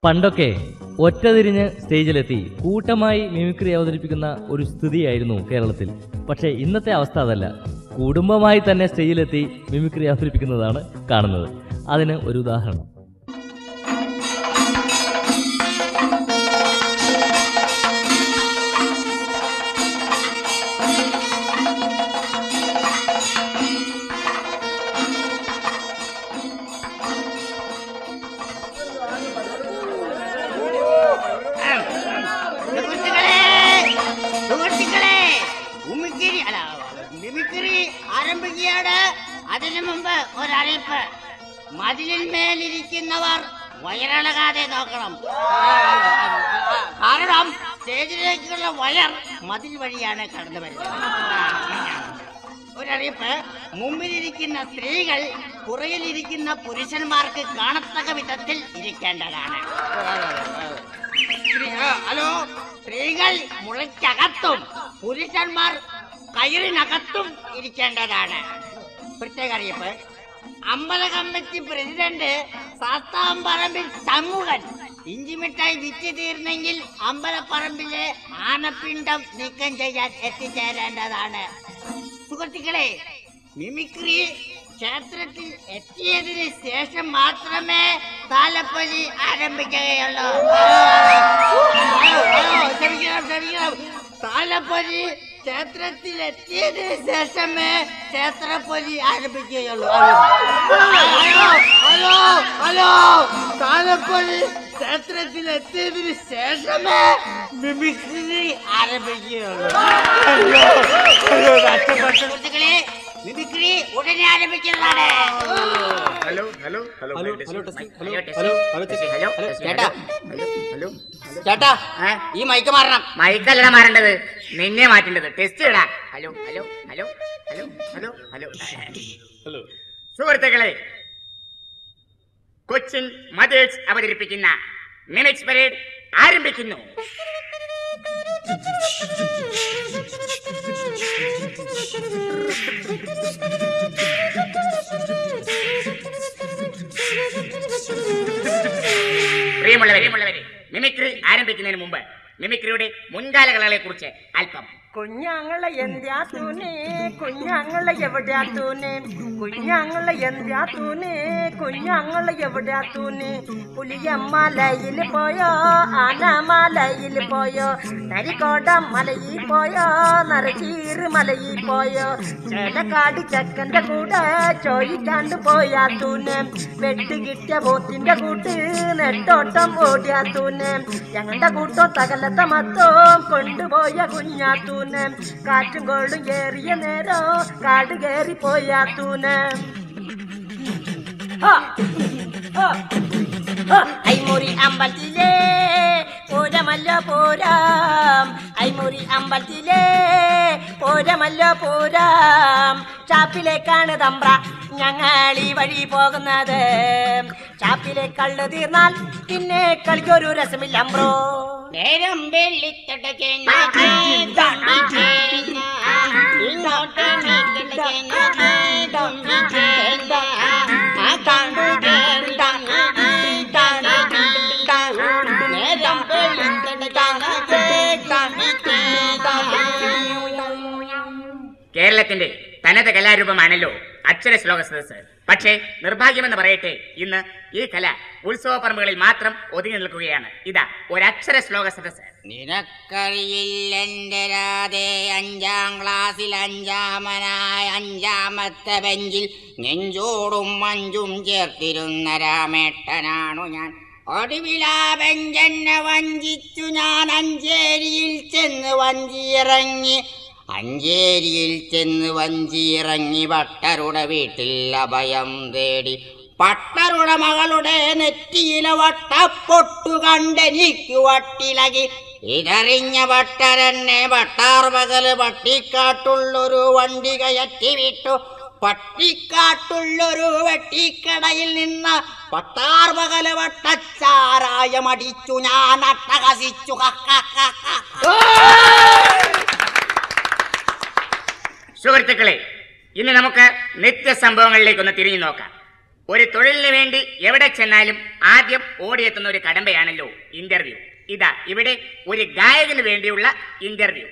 പണ്ടൊക്കെ ഒറ്റതിരിഞ്ഞ് സ്റ്റേജിലെത്തി കൂട്ടമായി മിമിക്രി അവതരിപ്പിക്കുന്ന ഒരു സ്ഥിതിയായിരുന്നു കേരളത്തിൽ പക്ഷേ ഇന്നത്തെ അവസ്ഥ അതല്ല കുടുംബമായി തന്നെ സ്റ്റേജിലെത്തി മിമിക്രി അവതരിപ്പിക്കുന്നതാണ് കാണുന്നത് അതിന് ഒരു ഉദാഹരണം സുഹൃത്തുക്കളെ സുഹൃത്തുക്കളെ ഉമ്മിക്കിരി അല്ല മിമിക്രി ആരംഭിക്കുകയാണ് അതിനു മുമ്പ് ഒരറിയിപ്പ് മതിലിന്മേലിരിക്കുന്നവർ വയറിളകാതെ നോക്കണം കാരണം സ്റ്റേജിലേക്കുള്ള വയർ മതിൽ വഴിയാണ് കടന്നു വരുന്നത് ഒരറിയിപ്പ് മുമ്പിലിരിക്കുന്ന സ്ത്രീകൾ പുറകിലിരിക്കുന്ന പുരുഷന്മാർക്ക് കാണത്തക്ക വിധത്തിൽ ഇരിക്കേണ്ടതാണ് സ്ത്രീ- ആ, ഹലോ സ്ത്രീകൾ മുളയ്ക്കകത്തും പുരുഷന്മാർ കയറിനകത്തും ഇരിക്കേണ്ടതാണ് പ്രത്യേക അറിയിപ്പ് അമ്പല കമ്മിറ്റി പ്രസിഡന്റ് സാത്താമ്പറമ്പിൽ സമൂഹൻ ഇഞ്ചിമിഠായി വിറ്റ് തീർന്നെങ്കിൽ അമ്പലപ്പറമ്പിലെ ആനപ്പിണ്ടം നീക്കം ചെയ്യാൻ എത്തിച്ചേരേണ്ടതാണ് സുഹൃത്തുക്കളെ മിമിക്രി ക്ഷേത്രത്തിൽ എത്തിയതിന് ശേഷം മാത്രമേ താലപ്പൊലി ആരംഭിക്കുകയുള്ളൂ അയ്യോ, അയ്യോ, ക്ഷമിക്കണം ക്ഷമിക്കണം താലപ്പൊലി ക്ഷേത്രത്തിൽ എത്തിയതിന് ശേഷമേ ക്ഷേത്രപ്പൊലി ആരംഭിക്കുകയുള്ളൂ അയ്യോ അയ്യോ അയ്യോ താലപ്പൊലി ക്ഷേത്രത്തിൽ എത്തിയതിന് ശേഷമേ മിമിക്രി ആരംഭിക്കുകയുള്ളൂ അയ്യോ അയ്യോ നഷ്ടപ്പെട്ട സുഹൃത്തുക്കളെ മിമിക്രി ഉടനെ ആരംഭിക്കുന്നതാണ് hello hello hello hello, test. Hello, test. Hello hello, test. Hello, hello, test. Hello hello, test. ചേട്ടാ. ഹലോ ഹലോ ചേട്ടാ ഏ? ഈ മൈക്ക് മാറണം മൈക്കല്ല മാറേണ്ടത് നിന്നെ മാറ്റേണ്ടത് ടെസ്റ്റ് ഇടാ hello hello hello hello hello hello hello സുഹൃത്തുക്കളെ കൊച്ചിൻ മദേഴ്സ് അവതരിപ്പിക്കുന്ന മിനിറ്റ്സ് പരേഡ് ആരംഭിക്കുന്നു പ്രിയമുള്ളവരെ പ്രിയമുള്ളവരെ മിമിക്രി ആരംഭിക്കുന്നതിന് മുമ്പ് മിമിക്രിയുടെ മുൻകാല കലകളെ കുറിച്ച് അല്പം കുഞ്ഞാങ്ങളെ എന്ത്യാത്തൂനെ കുഞ്ഞാങ്ങളെ എവിടെയാത്തൂനെ കുഞ്ഞാങ്ങളെ എന്ത്യാത്തൂനെ കുഞ്ഞാങ്ങളെ എവിടെയാത്തൂനെ പുലിയമ്മലയിൽ പോയോ ആനമലയിൽ പോയോ നരിക്കോടം മലയിൽ പോയോ നരചീറ് മലയിൽ പോയോ ചേലക്കാട് ചെക്കന്റെ കൂടെ ചോദിക്കാണ്ട് പോയാത്തൂനെ വെട്ട് കിട്ടിയ പോത്തിന്റെ കൂട്ട് നെട്ടോട്ടം ഓടിയാത്തൂനെ ഞങ്ങളുടെ കൂട്ടോ തകലത്തെ മത്തോ കൊണ്ടുപോയ കുഞ്ഞാത്തൂനെ കാറ്റും കോളും ഏറിയ നേരം കാട് കയറി പോയാത്തൂനെ ഐമുറി അമ്പലത്തിലേ പൂരമല്ല പൂരം ഐമുറി അമ്പലത്തിലേ പൂരമല്ല പൂരം ചാപ്പിലേക്കാണ് തമ്പ്ര ഞങ്ങൾ ഈ വഴി പോകുന്നത് ചാപ്പിലെ കള്ള് തീർന്നാൽ പിന്നെ കളിക്കൊരു രസമില്ലമ്പ്രോ നേരം വെള്ളിത്തടകേന ഇങ്ങോട്ട് നീക്കടകേന നേരം കേരളത്തിന്റെ തനത് കലാരൂപമാണല്ലോ അക്ഷര ശ്ലോക സദസ് പക്ഷേ നിർഭാഗ്യമെന്ന് പറയട്ടെ ഇന്ന് ഈ കല ഉത്സവ പറമ്പുകളിൽ മാത്രം ഒതുങ്ങി നിൽക്കുകയാണ് ഇതാ ഒരക്ഷര ശ്ലോക സദസ് നിനക്കറിയില്ലെന്റെ രാധേ അഞ്ചാം ക്ലാസ്സിൽ അഞ്ചാമനായ അഞ്ചാമത്തെ ബെഞ്ചിൽ നെഞ്ചോടും മഞ്ചും ചേർത്തിരുന്ന രാമേട്ടനാണു ഞാൻ ഒടുവിലാ ബെഞ്ചെന്നെ വഞ്ചിച്ചു ഞാൻ അഞ്ചേരിയിൽ ചെന്ന് വഞ്ചിയിറങ്ങി അഞ്ചേരിയിൽ ചെന്ന് വഞ്ചിയിറങ്ങി ഭട്ടരുടെ വീട്ടിൽ അഭയം തേടി പട്ടരുടെ മകളുടെ നെറ്റിയിലെ വട്ടപ്പൊട്ടു കണ്ടെനിക്കു വട്ടിലകി ഇതറിഞ്ഞ ഭട്ടരെന്നെ ഭട്ടാർ പകല് പട്ടിക്കാട്ടുള്ളൊരു വണ്ടി കയറ്റി വിട്ടു പട്ടിക്കാട്ടുള്ളൊരു വെട്ടിക്കടയിൽ നിന്ന് പട്ടാർ പകല് വട്ടച്ചാരായമടിച്ചു ഞാൻ അട്ടഹസിച്ചു സുഹൃത്തുക്കളെ ഇനി നമുക്ക് നിത്യ സംഭവങ്ങളിലേക്ക് ഒന്ന് തിരിഞ്ഞു നോക്കാം ഒരു തൊഴിലിന് വേണ്ടി എവിടെ ചെന്നാലും ആദ്യം ഓടിയെത്തുന്ന ഒരു കടമ്പയാണല്ലോ ഇന്റർവ്യൂ ഇതാ ഇവിടെ ഒരു ഗായകന് വേണ്ടിയുള്ള ഇന്റർവ്യൂ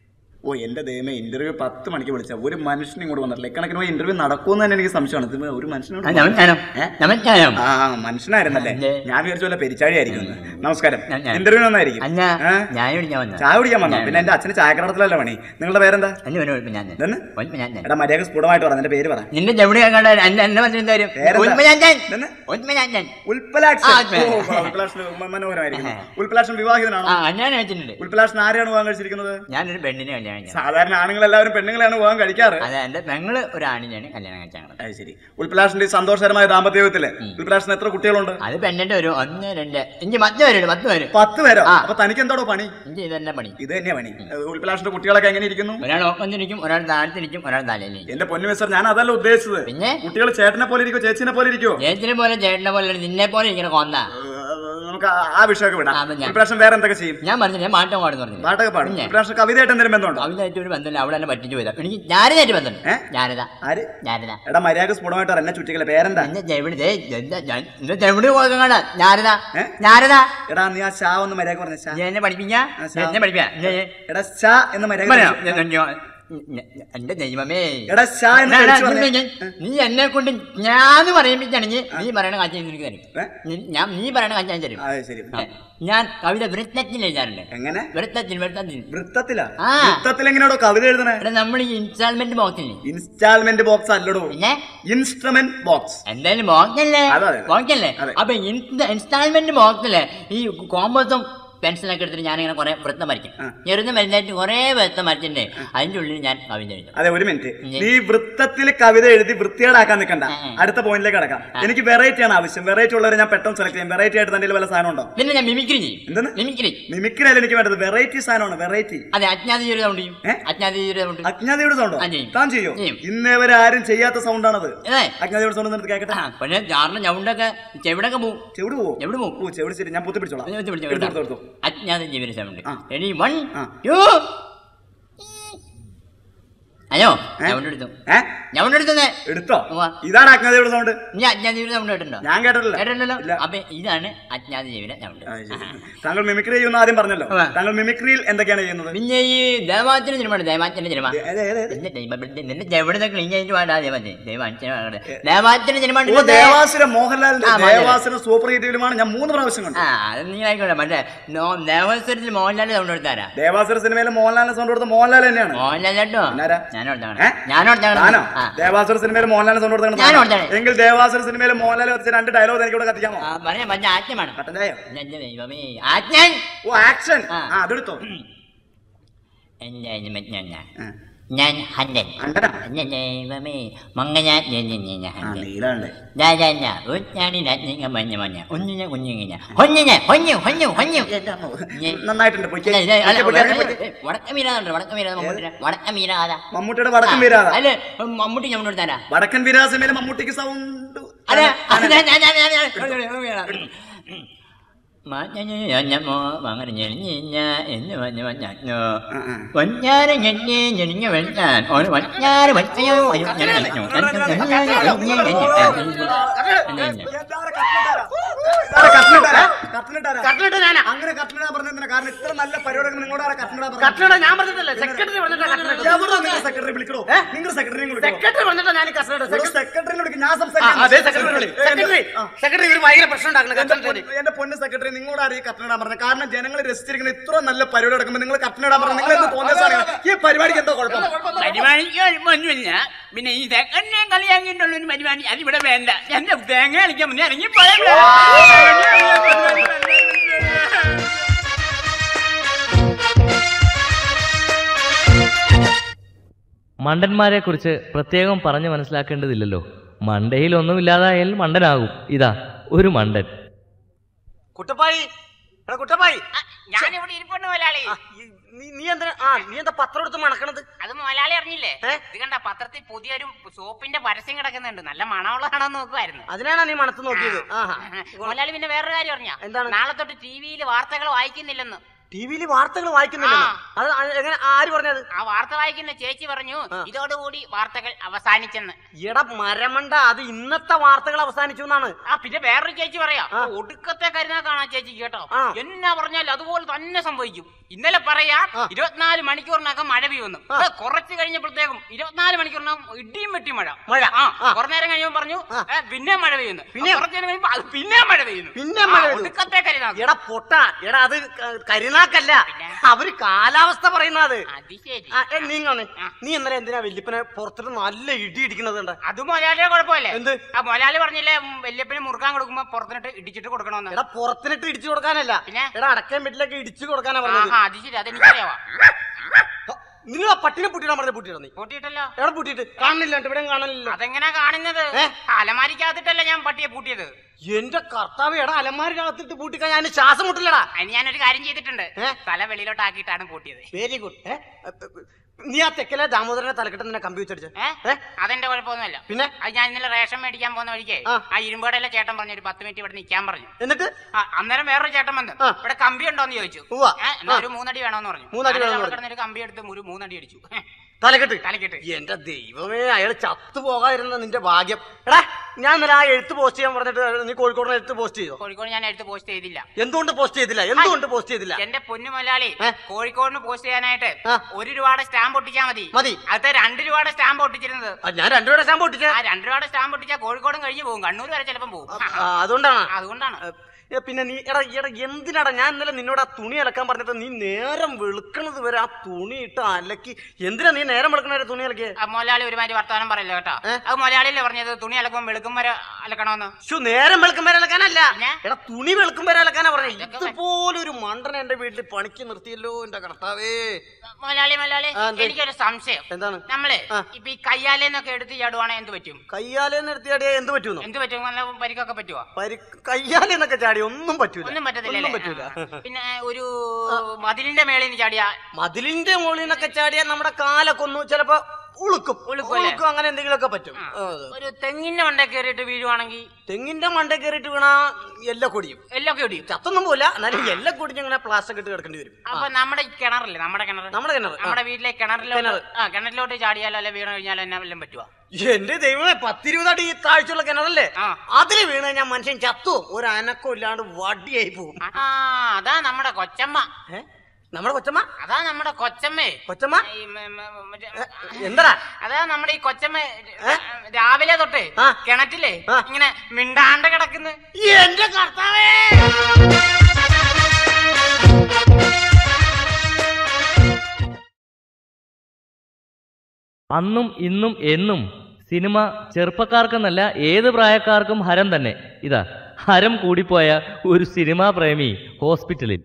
ഓ എന്റെ ദൈവമേ ഇന്റർവ്യൂ പത്ത് മണിക്ക് വിളിച്ച ഒരു മനുഷ്യനും ഇങ്ങോട്ട് വന്നിട്ടില്ല ഇക്കണക്കിന് പോയി ഇന്റർവ്യൂ നടക്കുമെന്ന് തന്നെ എനിക്ക് സംശയമാണ് ഇത് ഒരു മനുഷ്യനോട് നമസ്കാരം ഏ? നമസ്കാരം ആ മനുഷ്യനായിരുന്നല്ലേ അതെ. ഞാൻ വിചാരിച്ചു വല്ല പെരിച്ചാഴി ആയിരിക്കും നമസ്കാരം ഞാൻ- ഞാൻ- ഇന്റർവ്യൂ നന്നായിരിക്കും അല്ല ഏ? ഞാൻ വിളിക്കാൻ വന്ന ചായ കുടിക്കാൻ വന്നോ പിന്നെ എന്റെ അച്ഛന് ചായക്കടത്തിലല്ല പണി നിങ്ങളുടെ പേരെന്താ എന്നെ ഒരു ഉൾപ്പ് ഞാൻ തന്നെ. ഇതെന്ന്? ഉൾപ്പ് ഞാൻ തന്നെ. എടാ മര്യാദ സ്ഫുടമായിട്ട് പറ നിന്റെ പേര് പറ നിന്റെ ചെവിടി കണ്ട എന്നെ എന്നെ പറ്റി തരും പേരെന്താ? ഉൾപ്പ് ഞാൻ തന്നെ. ഇതെന്ന്? ഉൾപ്പ് ഞാൻ തന്നെ. ഉൽപ്പലാക്ഷൻ ആ, ഉൽപ്പലാക്ഷൻ. ഓ, ഉൽപ്പലാക്ഷൻ മ- മനോഹരമായിരിക്കുന്നു ഉൽപ്പലാക്ഷൻ വിവാഹിതനാണോ ആ ഞാൻ വെച്ചിട്ടുണ്ട് ഉൽപ്പലാക്ഷൻ ആരെയാണ് വിവാഹം കഴിച്ചിരിക്കുന്നത് ഞാനൊരു പെണ്ണിനെ കല്യാണം കഴിച്ചത് സാധാരണ ആണുങ്ങളെല്ലാവരും പെണ്ണുങ്ങളെയാണ് വിവാഹം കഴിക്കാറ് അതെ എന്റെ പെങ്ങള് ഒരു ആണിനെയാണ് കല്യാണം കഴിച്ചത് അത് ശരി ഉൽപ്പലാഷിന്റെ ഈ സന്തോഷകരമായ ദാമ്പത്യ ജീവിതത്തില് ഉൽപ്പലാഷിന് എത്ര കുട്ടികളുണ്ട് അത് പെണ്ണിന്റെ ഒരു ഒന്ന് രണ്ട് ഇഞ്ചി പത്ത് പേരുണ്ട് പത്ത് പേര് പത്ത് പേരോ ആ. അപ്പൊ തനിക്ക് എന്താടോ പണി ഇഞ്ചി ഇതന്നെ പണി ഇത് തന്നെയാ പണി ഉൽപ്പലാഷിന്റെ കുട്ടികളൊക്കെ എങ്ങനെ ഇരിക്കുന്നു ഒരാൾ ഓപ്പന്നിരിക്കും ഒരാൾ താഴത്തിരിക്കും ഒരാൾ തലയിലിരിക്കും എന്റെ പൊന്നു മിസ്റ്റർ ഞാൻ അതല്ല ഉദ്ദേശിച്ചത് പിന്നെ? കുട്ടികൾ ചേട്ടനെ പോലെ ഇരിക്കോ ചേച്ചിനെ പോലെ ഇരിക്കോ ചേച്ചിനെ പോലെ ചേട്ടനെ പോലെ നിന്നെ പോലെ ഇങ്ങനെ കൊന്ന നമുക്ക് ആ- ആ വിഷയമൊക്കെ വിടാം ആ, അത് ഞാൻ- ഉൽപ്പലാഷൻ വേറെ എന്തൊക്കെ ചെയ്യും ഞാൻ പറഞ്ഞില്ല മാറ്റം പാടുന്നു പറഞ്ഞു പാട്ടൊക്കെ പാടും പിന്നെ? ഉൽപ്പലാഷൻ കവിതയായിട്ട് എന്തെങ്കിലും ബന്ധമുണ്ടോ അവനായിട്ട് ഒരു ബന്ധമില്ല അവിടെ തന്നെ പറ്റിച്ചു പോയതാ എനിക്ക് ഞാനിതായിട്ട് ബന്ധമുണ്ട് ഏ? ഞാനിതാ ആര് ഞാനിതാ എടാ മര്യാദ സ്ഫുടമായിട്ട് പറ എന്നെ ചുറ്റിക്കല പേരെന്താ എന്റെ ചെവിടി ദേ, എന്റെ ഞാൻ- എന്റെ ചെവിടി കൊടുക്കണ്ട ഞാനിതാ ഏ? ഞാനിതാ എടാ നീ ആ ഷാ ഒന്ന് മര്യാദ പറഞ്ഞ ഷാ നീ എന്നെ പഠിപ്പിക്കാ ആ, ശാ. എന്നെ പഠിപ്പിക്കാ ഞാൻ- എടാ ഷാ എന്ന് മര്യാദ പറയാം. പറഞ്ഞേ. ഞാൻ- ഞാൻ- ഞാൻ- എന്റെ ദൈവമേ എടാ ഷാ എന്ന് ഞാൻ- വിളിച്ച് ഞാൻ- പറഞ്ഞേ. ഞാൻ- നീ എന്നെ കൊണ്ട് ഞാൻ പറയിപ്പിച്ചാണെങ്കിൽ നീ പറയണ കാര്യം എനിക്ക് തരും ഏ? നീ- ഞാൻ നീ പറയണ കാര്യം ഞാൻ തരും ആ, ശരി ആ. ഞാൻ കവിത വൃത്തത്തിൽ എഴുതാറുണ്ട് എങ്ങനെ വൃത്തത്തിൽ വൃത്തത്തിൽ വൃത്തത്തിലാ ആ. വൃത്തത്തിൽ എങ്ങനെയാടോ കവിത എഴുതണേ എടാ നമ്മൾ ഈ ഇൻസ്റ്റാൾമെന്റ് ബോക്സില്ലേ ഇൻസ്റ്റാൾമെന്റ് ബോക്സ് അല്ലടോ പിന്നെ ഇൻസ്ട്രുമെന്റ് ബോക്സ് എന്തായാലും ബോക്സല്ലേ അതെ, അതെ. ബോക്സല്ലേ അതെ. അപ്പൊ ഇൻസ്റ്റാൾമെന്റ് ബോക്സിലെ ഈ കോമ്പസും പെൻസിലൊക്കെ എടുത്തിട്ട് ഞാനിങ്ങനെ കുറെ വൃത്തം വരയ്ക്കും ആ. ചെറുതും വലുതായിട്ട് കുറെ വൃത്തം വരച്ചിട്ടുണ്ട് അതിന്റെ ഉള്ളിൽ ഞാൻ കവിത എഴുതും അതെ ഒരു മിനിറ്റ് ഇനി- നീ വൃത്തത്തിൽ കവിത എഴുതി വൃത്തികേടാക്കാൻ നിൽക്കണ്ട ആ, ആ. അടുത്ത പോയിന്റിലേക്ക് കിടക്കാം എനിക്ക് വെറൈറ്റി ആണ് ആവശ്യം വെറൈറ്റി ഉള്ളവരെ ഞാൻ പെട്ടെന്ന് സെലക്ട് ചെയ്യും വെറൈറ്റി ആയിട്ട് തന്റെ വല്ല സാധനം ഉണ്ടോ പിന്നെ ഞാൻ മിമിക്രി ചെയ്യും എന്തെന്ന്? മിമിക്രി മിമിക്രി അല്ല എനിക്ക് വേണ്ടത് വെറൈറ്റി സാധനമാണ് വെറൈറ്റി അതെ അജ്ഞാത ജീവിതം ഉണ്ട് ഏ? അജ്ഞാത ജീവിതം ഉണ്ട് അജ്ഞാതയുടെ സൗണ്ടോ ആ, ചെയ്യും. താൻ ചെയ്യോ ചെയ്യും. ഇന്നേ വരെ ആരും ചെയ്യാത്ത സൗണ്ടാണത് അതെ അജ്ഞാതയുടെ സൗണ്ട് എന്നിട്ട് കേക്കട്ടെ ആ, പിന്നെ ജാറിന്റെ ഞൗണ്ടൊക്കെ ചെവിടൊക്കെ പോവും ചെവിട് പോവോ എവിടെ പോവും ഓ ചെവിട് ശരി ഞാൻ പൊത്തി പിടിച്ചോളാം അത് പിടിച്ച് എടുത്തോ, എടുത്തോ. എടുത്തോ, എടുത്തോ. അജ്ഞാത ജീവിത സൗണ്ട് ആ. റെഡി വൺ ആ. ടു അയ്യോ ഏ? ഞൗണ്ട് എടുത്തു ഏ ഞൗണ്ട് എടുത്തേ എടുത്തോ ഉവ്വ. ഇതാണ് അജ്ഞാതയുടെ സൗണ്ട് നീ അജ്ഞാത ജീവിത സൗണ്ട് കേട്ടിട്ടുണ്ടോ ഞാൻ കേട്ടിട്ടില്ല കേട്ടിട്ടുണ്ടല്ലോ ഇല്ല. അപ്പൊ ഇതാണ് അജ്ഞാത ജീവിത സൗണ്ട് ആ, ശരി. താങ്കൾ മിമിക്രി ചെയ്യുന്ന ആദ്യം പറഞ്ഞല്ലോ ഉവ്വ. താങ്കൾ മിമിക്രിയിൽ എന്തൊക്കെയാണ് ചെയ്യുന്നത് പിന്നെ ഈ ദേവാത്തിന്റെ സിനിമ ഉണ്ട് ദേവാത്തിന്റെ സിനിമ ഏ, ഏത്, ഏത്, ഏത്? നിന്റെ ദൈവം- നിന്റെ എവിടെ ക്ലീൻ ചെയ്തിട്ട് വേണ്ട ദേവത്തെ ദേവാന്റെ ദേവാത്തിന്റെ സിനിമ ഓ ഉണ്ട് ദേവാസുര മോഹൻലാലിന്റെ ആ, മോഹൻലാൽ. ദേവാസുര സൂപ്പർ ഹിറ്റ് ഫിലിമാണ് ഞാൻ മൂന്ന് പ്രാവശ്യം കണ്ടു ആ അത് നീ ആയിക്കോട്ടെ മറ്റേ നോ- ദേവസ്വരത്തിൽ മോഹൻലാലിന്റെ സൗണ്ട് എടുത്താരാ ദേവാസുര സിനിമയിലെ മോഹൻലാലിനെ സൗണ്ട് കൊടുത്ത മോഹൻലാൽ തന്നെയാണ് മോഹൻലാൽ കേട്ടോ പിന്നാരാ? ഞാനോർത്താണ് ഏ? ഞാനോർത്താണ് താനോ ആ ദേവാസുര സിനിമയിലെ മോഹൻലാലിനെ സൗണ്ട് കൊടുത്ത ഞാൻ ഓർത്താണ്. എങ്കിൽ ദേവാസുര സിനിമയിലെ മോഹൻലാൽ കത്തിച്ച രണ്ട് ഡയലോഗ് എനിക്ക് ഇവിടെ കത്തിക്കാമോ ആ, പറയാം മറ്റേ ആജ്ഞമാണ് കട്ടൻ്റെയോ എന്റെ ദൈവമേ ആജ്ഞൻ ഓ ആക്ഷൻ ആ. ആ അതെടുത്തോ എന്റെ ഞാൻ ആ. ഞാൻ ഹണ്ടൻ അണ്ടനാ? എന്റെ ദൈവമേ മങ്ങഞ്ഞ ആ ഹണ്ടൻ നീലാണ്ട് രാജാഞ്ഞ ഉച്ചാണി രാജ്ഞ മഞ്ഞ മഞ്ഞ ഒന്നിഞ്ഞ കുഞ്ഞിങ്ങിഞ്ഞ ഹൊഞ്ഞിഞ്ഞ ഹൊഞ്ഞു ഹൊഞ്ഞു ഹൊഞ്ഞു ഞെ- നന്നായിട്ടുണ്ട് പൊയ്ക്കേ. അല്ല, ഇത് അല്ല, പൊയ്ക്കേ, പൊയ്ക്കേ, പൊയ്ക്കേ. വടക്ക മീരാതുണ്ട് വടക്ക മീരാ മമ്മൂട്ടിയുടെ വടക്ക മീരാത മമ്മൂട്ടിയുടെ വടക്കൻ വീരാത അല്ല മമ്മൂട്ടി ഞമ്മടെ എടുത്താരാ വടക്കൻ വീരാ സിനിമയിലെ മമ്മൂട്ടിക്ക് സൗണ്ട് അല്ല അത് ഞാൻ- ഞാൻ- ഞാൻ- ഞാൻ- ഞാൻ- മാഞ്ഞഞ്ഞോ അങ്ങനെ ഞെളിഞ്ഞ എന്ന് പറഞ്ഞ മഞ്ഞോ ആ, ആ. വഞ്ഞാര ഞെഞ്ഞ് ഞെളിഞ്ഞ വെച്ചാൻ ഒരു വഞ്ഞാര വച്ചയോ അയ്യോ ഞാൻ ഞെളിഞ്ഞു. കട്ട്ലറ്റ് ഞാനാ അങ്ങനെ കട്ടലിടാൻ പറഞ്ഞതിനാ കാരണം ഇത്ര നല്ല പരിപാടി നിങ്ങളോട് കട്ടലിടാൻ കട്ട്ലറ്റ് ഞാൻ പറഞ്ഞിട്ടില്ല സെക്രട്ടറി പറഞ്ഞിട്ടാ കട്ട്ലറ്റ് സെക്രട്ടറി വിളിക്കണോ നിങ്ങൾ സെക്രട്ടറിയും സെക്രട്ടറി പറഞ്ഞിട്ടാ ഞാൻ കട്ട്ലറ്റ് സെക്രട്ടറിനെ വിളിക്കും ഞാൻ അതെ സെക്രട്ടറി സെക്രട്ടറി സെക്രട്ടറി ഒരു ഭയങ്കര പ്രശ്നം ഉണ്ടാക്കണം കട്ട്ലറ്റിന് എന്റെ പൊന്ന് സെക്രട്ടറി നിങ്ങളോട് ആരും ഈ കട്ടനിടാൻ പറഞ്ഞത് കാരണം ജനങ്ങൾ രസിച്ചിരിക്കുന്ന ഇത്ര നല്ല പരിപാടി നടക്കുമ്പോൾ നിങ്ങൾ കട്ടനിടാൻ പറഞ്ഞത് നിങ്ങൾ എന്ത് തോന്നിയ ഈ പരിപാടിക്ക് എന്തോ കുഴപ്പം പരിപാടിക്ക് കുഴപ്പമൊന്നുമില്ല പിന്നെ ഈ സെക്കൻഡിനെ കളിയാക്കിയിട്ടുള്ള ഒരു പരിപാടി അതിവിടെ വേണ്ട എന്റെ തേങ്ങ കളിക്കാൻ മുന്നേ ഇറങ്ങി മണ്ടന്മാരെ കുറിച്ച് പ്രത്യേകം പറഞ്ഞു മനസ്സിലാക്കേണ്ടതില്ലല്ലോ മണ്ടയിൽ ഒന്നുമില്ലാതായാൽ മണ്ടനാകും ഇതാ ഒരു മണ്ടൻ കുട്ടപ്പായി എടാ കുട്ടപ്പായി ഞാനിവിടെ ഇരിപ്പുണ്ട് മുതലാളി ആ, ഈ- നീ നീ എന്താ ആ നീ എന്താ പത്രം എടുത്ത് മണക്കണത് അത് മുതലാളി അറിഞ്ഞില്ലേ ഏ? ഇത് കണ്ട പത്രത്തിൽ പുതിയൊരു സോപ്പിന്റെ പരസ്യം കിടക്കുന്നുണ്ട് നല്ല മണമുള്ളതാണോ നോക്കുമായിരുന്നു അതിനാണ് നീ മണത്ത് നോക്കിയത് ആഹാ മുതലാളി പിന്നെ വേറൊരു കാര്യം അറിഞ്ഞ എന്താണ്? നാളെ തൊട്ട് ടി വിയിൽ വാർത്തകൾ വായിക്കുന്നില്ലെന്ന് ടി വിയിൽ വാർത്തകൾ വായിക്കുന്നില്ല ആ. അത് ആ- എങ്ങനെ ആര് പറഞ്ഞത് ആ വാർത്ത വായിക്കുന്ന ചേച്ചി പറഞ്ഞു ആ. ഇതോടുകൂടി വാർത്തകൾ അവസാനിച്ചെന്ന് എടാ മരമണ്ട അത് ഇന്നത്തെ വാർത്തകൾ അവസാനിച്ചു എന്നാണ് ആ പിന്നെ വേറൊരു ചേച്ചി പറയാ ആ. ഒടുക്കത്തെ കരുനാ കാണാൻ ചേച്ചി കേട്ടോ ആ. എന്നാ പറഞ്ഞാൽ അതുപോലെ തന്നെ സംഭവിക്കും ഇന്നലെ പറയാ ആ. ഇരുപത്തിനാല് മണിക്കൂറിനകം മഴ പെയ്യുന്നു ആ. ഏ, കുറച്ച് കഴിഞ്ഞപ്പോഴത്തേക്കും ഇരുപത്തിനാല് മണിക്കൂറിനകം ഇടിയും വെട്ടി മഴ മഴ. ആ ആ. കുറച്ചു നേരം കഴിയുമ്പോൾ പറഞ്ഞു ആ. ഏ, പിന്നെ മഴ പെയ്യുന്നു പിന്നെ? കുറച്ചു നേരം കഴിയുമ്പോൾ അത് പിന്നെ മഴ പെയ്യുന്നു പിന്നെ മഴ ആ, പെയ്യുന്നു. ഒടുക്കത്തെ കരുനാ എടാ പൊട്ട എടാ അത് ക- കരുനാക്കല്ല പിന്നെ? അവര് കാലാവസ്ഥ പറയുന്നത് അത് ശരി ആ, ഏ, നീ ഇങ്ങ് വന്നേ. ആ. നീ ഇന്നലെ എന്തിനാ വല്യപ്പനെ പുറത്തിട്ട് നല്ല ഇടി ഇടിക്കുന്നത് കണ്ട അത് മുതലാളിയുടെ കുഴപ്പമല്ലേ എന്ത്? ആ മുതലാളി പറഞ്ഞില്ലേ ഉം, വല്യപ്പന് മുറുക്കാൻ കൊടുക്കുമ്പോ പുറത്തിനിട്ട് ഇടിച്ചിട്ട് കൊടുക്കണമെന്ന് എടാ പുറത്തിനിട്ട് ഇടിച്ചു കൊടുക്കാനല്ല പിന്നെ? എടാ അടക്കാൻ വീട്ടിലേക്ക് ഇടിച്ചു കൊടുക്കാനാ പറഞ്ഞത് ആഹാ അത് ശരി അതെനിക്കറിയാവാ നിങ്ങൾ ആ പട്ടിനെ പൂട്ടിയിടാൻ പറഞ്ഞ പൂട്ടിയിടാ നീ പൂട്ടിയിട്ടല്ലോ എവിടെ പൂട്ടിയിട്ട് കാണുന്നില്ല ഇവിടെ കാണാനില്ല അതെങ്ങനെയാ കാണുന്നത് ഏ? അലമാരിക്കകത്തിട്ടല്ല ഞാൻ പട്ടിയെ പൂട്ടിയത് എന്റെ കർത്താവ് എടാ അലമാരിനകത്തിട്ട് പൂട്ടിക്കാൻ ഞാൻ ശ്വാസം മുട്ടില്ലടാ അതിന് ഞാനൊരു കാര്യം ചെയ്തിട്ടുണ്ട് ഏ? തല വെളിയിലോട്ടാക്കിയിട്ടാണ് പൂട്ടിയത് വെരി ഗുഡ് നീ ആ തെക്കലെ ദാമോദരനെ തലക്കെട്ട് നിന്നെ കമ്പി വെച്ചടിച്ച ഏ അതെന്റെ കുഴപ്പമൊന്നുമല്ല പിന്നെ അത് ഞാൻ ഇന്നലെ റേഷൻ മേടിക്കാൻ പോകുന്ന വഴിക്ക് ആ. ആ ഇരുമ്പേടയിലെ ചേട്ടൻ പറഞ്ഞു ഒരു പത്ത് മിനിറ്റ് ഇവിടെ നിൽക്കാൻ പറഞ്ഞു എന്നിട്ട് ആ, അന്നേരം വേറൊരു ചേട്ടൻ വന്ന് ആ. ഇവിടെ കമ്പി ഉണ്ടോന്ന് ചോദിച്ചു ഉവ്വ. ഏ, എന്നാ ആ. ഒരു മൂന്നടി വേണോന്ന് പറഞ്ഞു മൂന്നടി ഞാനത് വേണമെന്ന് അവിടെ പറഞ്ഞു. കിടന്നൊരു കമ്പി എടുത്ത് ഒരു മൂന്നടി അടിച്ചു തലക്കെട്ട് തലക്കിട്ട് എന്റെ ദൈവമേ അയാൾ ചത്തു പോകാതിരുന്ന നിന്റെ ഭാഗ്യം എടാ ഞാൻ ഇന്നലെ ആ എഴുത്ത് പോസ്റ്റ് ചെയ്യാൻ പറഞ്ഞിട്ട് നീ കോഴിക്കോടിനെ എഴുത്ത് പോസ്റ്റ് ചെയ്തോ കോഴിക്കോട് ഞാൻ എടുത്ത് പോസ്റ്റ് ചെയ്തില്ല എന്തുകൊണ്ട് പോസ്റ്റ് ചെയ്തില്ല എന്തുകൊണ്ട് പോസ്റ്റ് ചെയ്തില്ല എന്റെ പൊന്നു മലയാളി ഏ? കോഴിക്കോടിന് പോസ്റ്റ് ചെയ്യാനായിട്ട് ആ. ഒരു രൂപയുടെ സ്റ്റാമ്പ് ഒട്ടിച്ചാ മതി മതി. അത് രണ്ട് രൂപയുടെ സ്റ്റാമ്പ് ഒട്ടിച്ചിരുന്നത് ആ, ഞാൻ രണ്ടു രൂപയുടെ സ്റ്റാമ്പ് പൊട്ടിച്ചേ ആ രണ്ട് രൂപയുടെ സ്റ്റാമ്പ് ഒട്ടിച്ചാൽ കോഴിക്കോടും കഴിഞ്ഞ് പോകും കണ്ണൂർ വരെ ചിലപ്പം പോകും ആ, അതുകൊണ്ടാണ് അതുകൊണ്ടാണ് ഏ, പിന്നെ നീ എടാ എടാ എന്തിനാടാ ഞാൻ ഇന്നലെ നിന്നോട് ആ തുണി അലക്കാൻ പറഞ്ഞിട്ട് നീ നേരം വെളുക്കണത് വരെ ആ തുണി ഇട്ട് അലക്കി എന്തിനാ നീ നേരം വെളുക്കണ വരെ തുണി അലക്കിയേ ആ മലയാളി ഒരുമാതിരി വർത്താനം പറയല്ലോ കേട്ടോ ഏ? അത് മലയാളിയല്ലേ പറഞ്ഞത് തുണി അലക്കുമ്പോൾ വെളുക്കും വരെ അലക്കണമെന്ന് ശോ നേരം വെളുക്കും വരെ അലക്കാനല്ല പിന്നെ? എടാ തുണി വെളുക്കും വരെ അലക്കാനാ പറഞ്ഞത് ഇതൊക്കെ ഇതുപോലെ ഒരു മണ്ടനെ എന്റെ വീട്ടിൽ പണിക്ക് നിർത്തിയല്ലോ എന്റെ കർത്താവേ മലയാളി മലയാളി ആ, എന്ത്? എനിക്കൊരു സംശയം എന്താണ് നമ്മള് ആ. ഇപ്പൊ ഈ കയ്യാലേന്നൊക്കെ എടുത്ത് ചാടുവാണെങ്കിൽ എന്ത് പറ്റും കയ്യാലെ നിർത്തിയാടിയാ എന്ത് പറ്റൂന്നോ എന്ത് പറ്റും നല്ല പരിക്കൊക്കെ പറ്റുമോ പരി കയ്യാലെന്നൊക്കെ ചാടി ഒന്നും പറ്റൂല ഒന്നും പറ്റത്തില്ല ഒന്നും പറ്റൂല പിന്നെ ഒരു മതിലിന്റെ മേളിൽ നിന്ന് ചാടിയാ മതിലിന്റെ മുകളിൽ നിന്നൊക്കെ ചാടിയാൽ നമ്മുടെ കാലൊക്കെ ഒന്ന് ചിലപ്പോ ഉളുക്കും ഉളുക്കും അല്ലേ? ഉളുക്കും അങ്ങനെ എന്തെങ്കിലുമൊക്കെ പറ്റും ആ. ആ, അതെ. ഒരു തെങ്ങിന്റെ മണ്ട കയറിയിട്ട് വീഴുവാണെങ്കിൽ തെങ്ങിന്റെ മണ്ട കയറിയിട്ട് വീണാ എല്ലാം കൊടിയും എല്ലാം ഒടിയും ചത്തൊന്നും പോല എന്നാലും എല്ലാം കൊടിഞ്ഞ് ഇങ്ങനെ പ്ലാസ്റ്റിക് ഇട്ട് കിടക്കേണ്ടി വരും അപ്പൊ നമ്മുടെ ഈ കിണറില്ലേ നമ്മുടെ കിണർ നമ്മുടെ കിണർ ആ. നമ്മുടെ വീട്ടിലെ കിണറിലോട്ട് കിണറ്. ആ കിണറിലോട്ട് ചാടിയാലോ അല്ലെ വീണ് കഴിഞ്ഞാലോ എന്നെ വല്ലതും പറ്റുമോ എന്റെ ദൈവമേ പത്തിരുപത് അടി താഴ്ചയുള്ള കിണറല്ലേ ആ. അതില് വീണ് കഴിഞ്ഞാൽ മനുഷ്യൻ ചത്തു ഒരു അനക്കം ഇല്ലാണ്ട് വടിയായി പോകും ആ അതാ നമ്മുടെ കൊച്ചമ്മ ഏ? നമ്മുടെ കൊച്ചമ്മ അതാ നമ്മുടെ കൊച്ചമ്മേ കൊച്ചമ്മ ഈ മ- മ- മറ്റേ- ഏ, എന്തടാ അതാ നമ്മുടെ ഈ കൊച്ചമ്മ ഏ? രാവിലെ തൊട്ട് ആ. കിണറ്റിലെ ആ. ഇങ്ങനെ മിണ്ടാണ്ട് കിടക്കുന്നു എന്റെ കർത്താവേ അന്നും ഇന്നും എന്നും സിനിമ ചെറുപ്പക്കാർക്കെന്നല്ല ഏത് പ്രായക്കാർക്കും ഹരം തന്നെ ഇതാ ഹരം കൂടിപ്പോയ ഒരു സിനിമാ പ്രേമി ഹോസ്പിറ്റലിൽ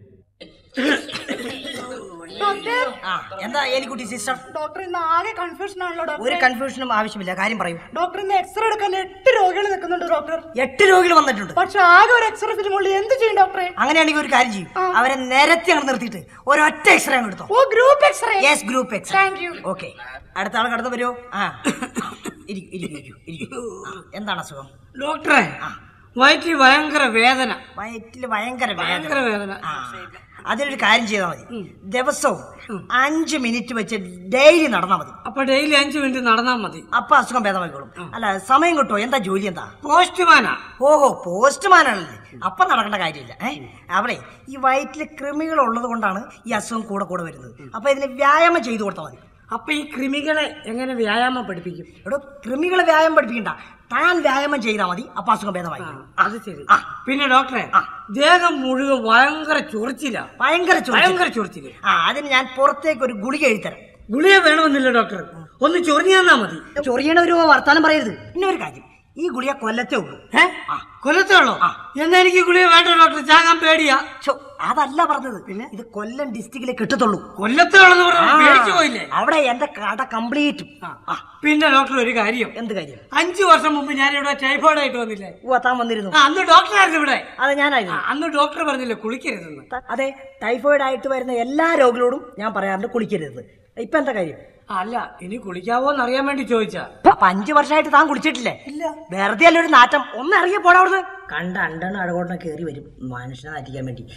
ആ എന്താ എലിക്കുട്ടി സിസ്റ്റർ ഡോക്ടർ ഇന്ന് ആകെ കൺഫ്യൂഷൻ ആണല്ലോ ഒരു ഡോക്ടർ കൺഫ്യൂഷനും ആവശ്യമില്ല കാര്യം പറയൂ ഡോക്ടർ ഇന്ന് എക്സ്റേ എടുക്കാൻ എട്ട് രോഗികൾ നിൽക്കുന്നുണ്ട് ഡോക്ടർ എട്ട് രോഗികൾ വന്നിട്ടുണ്ട് പക്ഷെ ആകെ ഒരു എക്സ്റേ ഫിലിമുള്ളൂ എന്ത് ചെയ്യും ഡോക്ടറെ അങ്ങനെയാണെങ്കിൽ ഒരു കാര്യം ചെയ്യും ആ. അവരെ നിരത്തി അങ്ങ് നിർത്തിയിട്ട് ഒരൊറ്റ എക്സ്റേ അങ്ങ് എടുത്തോ oh group x-ray yes group x-ray Thank you. Okay അടുത്ത ആൾ കടന്നു വരുമോ ആ ഇരിക്കൂ, ഇരിക്കൂ, ഇരിക്കൂ, ഇരിക്കൂ. ആ, എന്താണ് അസുഖം ഡോക്ടറെ വയറ്റിൽ ഭയങ്കര വേദന വയറ്റിൽ ഭയങ്കര ഭയങ്കര വേദന വേദന ആ, അതിനൊരു കാര്യം ചെയ്താൽ മതി ദിവസവും അഞ്ച് മിനിറ്റ് വെച്ച് ഡെയിലി നടന്നാൽ മതി അപ്പൊ ഡെയിലി അഞ്ചു മിനിറ്റ് നടന്നാൽ മതി അപ്പൊ അസുഖം ഭേദമായിക്കോളും അല്ല സമയം കിട്ടുമോ എന്താ ജോലി എന്താ പോസ്റ്റ്മാനാ ഓഹോ പോസ്റ്റ്മാനാണല്ലേ അപ്പൊ നടക്കേണ്ട കാര്യമില്ല ഏ അവിടെ ഈ വയറ്റിൽ കൃമികൾ ഉള്ളത് കൊണ്ടാണ് ഈ അസുഖം കൂടെ കൂടെ വരുന്നത് അപ്പൊ ഇതിന് വ്യായാമം ചെയ്തു കൊടുത്താൽ മതി അപ്പൊ ഈ കൃമികളെ എങ്ങനെ വ്യായാമം പഠിപ്പിക്കും എടോ കൃമികളെ വ്യായാമം പഠിപ്പിക്കണ്ട താൻ വ്യായാമം ചെയ്താൽ മതി അപ്പൊ അസുഖം ഭേദമായി അത് ശരി പിന്നെ ഡോക്ടറെ ദേഹം മുഴുവൻ ഭയങ്കര ചൊറിച്ചില്ല ഭയങ്കര ചൊറിച്ചിൽ. ഭയങ്കര ചൊറിച്ചില് ആ അതിന് ഞാൻ പുറത്തേക്ക് ഒരു ഗുളിക എഴുതരാം ഗുളിക വേണമെന്നില്ല ഡോക്ടർ ഒന്ന് ചൊറിഞ്ഞു തന്നാ മതി ചൊറിയണ ഒരു വർത്താനം പറയരുത് പിന്നെ ഒരു കാര്യം ഈ ഗുളിക കൊല്ലത്തേ ഉള്ളൂ ഏ കൊല്ലത്തേ ഉള്ളോ എന്നാ എനിക്ക് ഗുളിക വേണ്ട ഡോക്ടർ ചാകാൻ പേടിയാ ഛോ, അതല്ല പറഞ്ഞത് പിന്നെ ഇത് കൊല്ലം ഡിസ്ട്രിക്റ്റിലെ കിട്ടത്തുള്ളൂ കൊല്ലത്തേ ഉള്ളെന്ന് പറഞ്ഞു പേടിച്ചു പോയില്ലേ അവിടെ എന്റെ കട കംപ്ലീറ്റ് ആ, പിന്നെ ഡോക്ടർ ഒരു കാര്യം എന്ത് കാര്യം അഞ്ചു വർഷം മുമ്പ് ഞാൻ ഇവിടെ ടൈഫോയിഡ് ആയിട്ട് വന്നില്ലേ ഓ താൻ വന്നിരുന്നു ആ, അന്ന് ഡോക്ടറായിരുന്നു ഇവിടെ അത് ആ, ഞാനായിരുന്നു അന്ന് ഡോക്ടർ പറഞ്ഞില്ലേ കുളിക്കരുതെന്ന് അതെ ടൈഫോയിഡ് ആയിട്ട് വരുന്ന എല്ലാ രോഗികളോടും ഞാൻ പറയാറുണ്ട് കുളിക്കരുത് ഇപ്പൊ എന്താ കാര്യം ആ, അല്ല ഇനി കുളിക്കാവോ എന്ന് അറിയാൻ വേണ്ടി ചോദിച്ചാ അപ്പൊ അഞ്ചു വർഷമായിട്ട് താൻ കുളിച്ചിട്ടില്ലേ ഇല്ല വെറുതെ അല്ല ഒരു നാറ്റം ഒന്ന് ഇറങ്ങി പോടാ അവിടുന്ന് കണ്ട അണ്ടണ് അഴകോട്ടനെ കയറി വരും മനുഷ്യനെ നാറ്റിക്കാൻ വേണ്ടി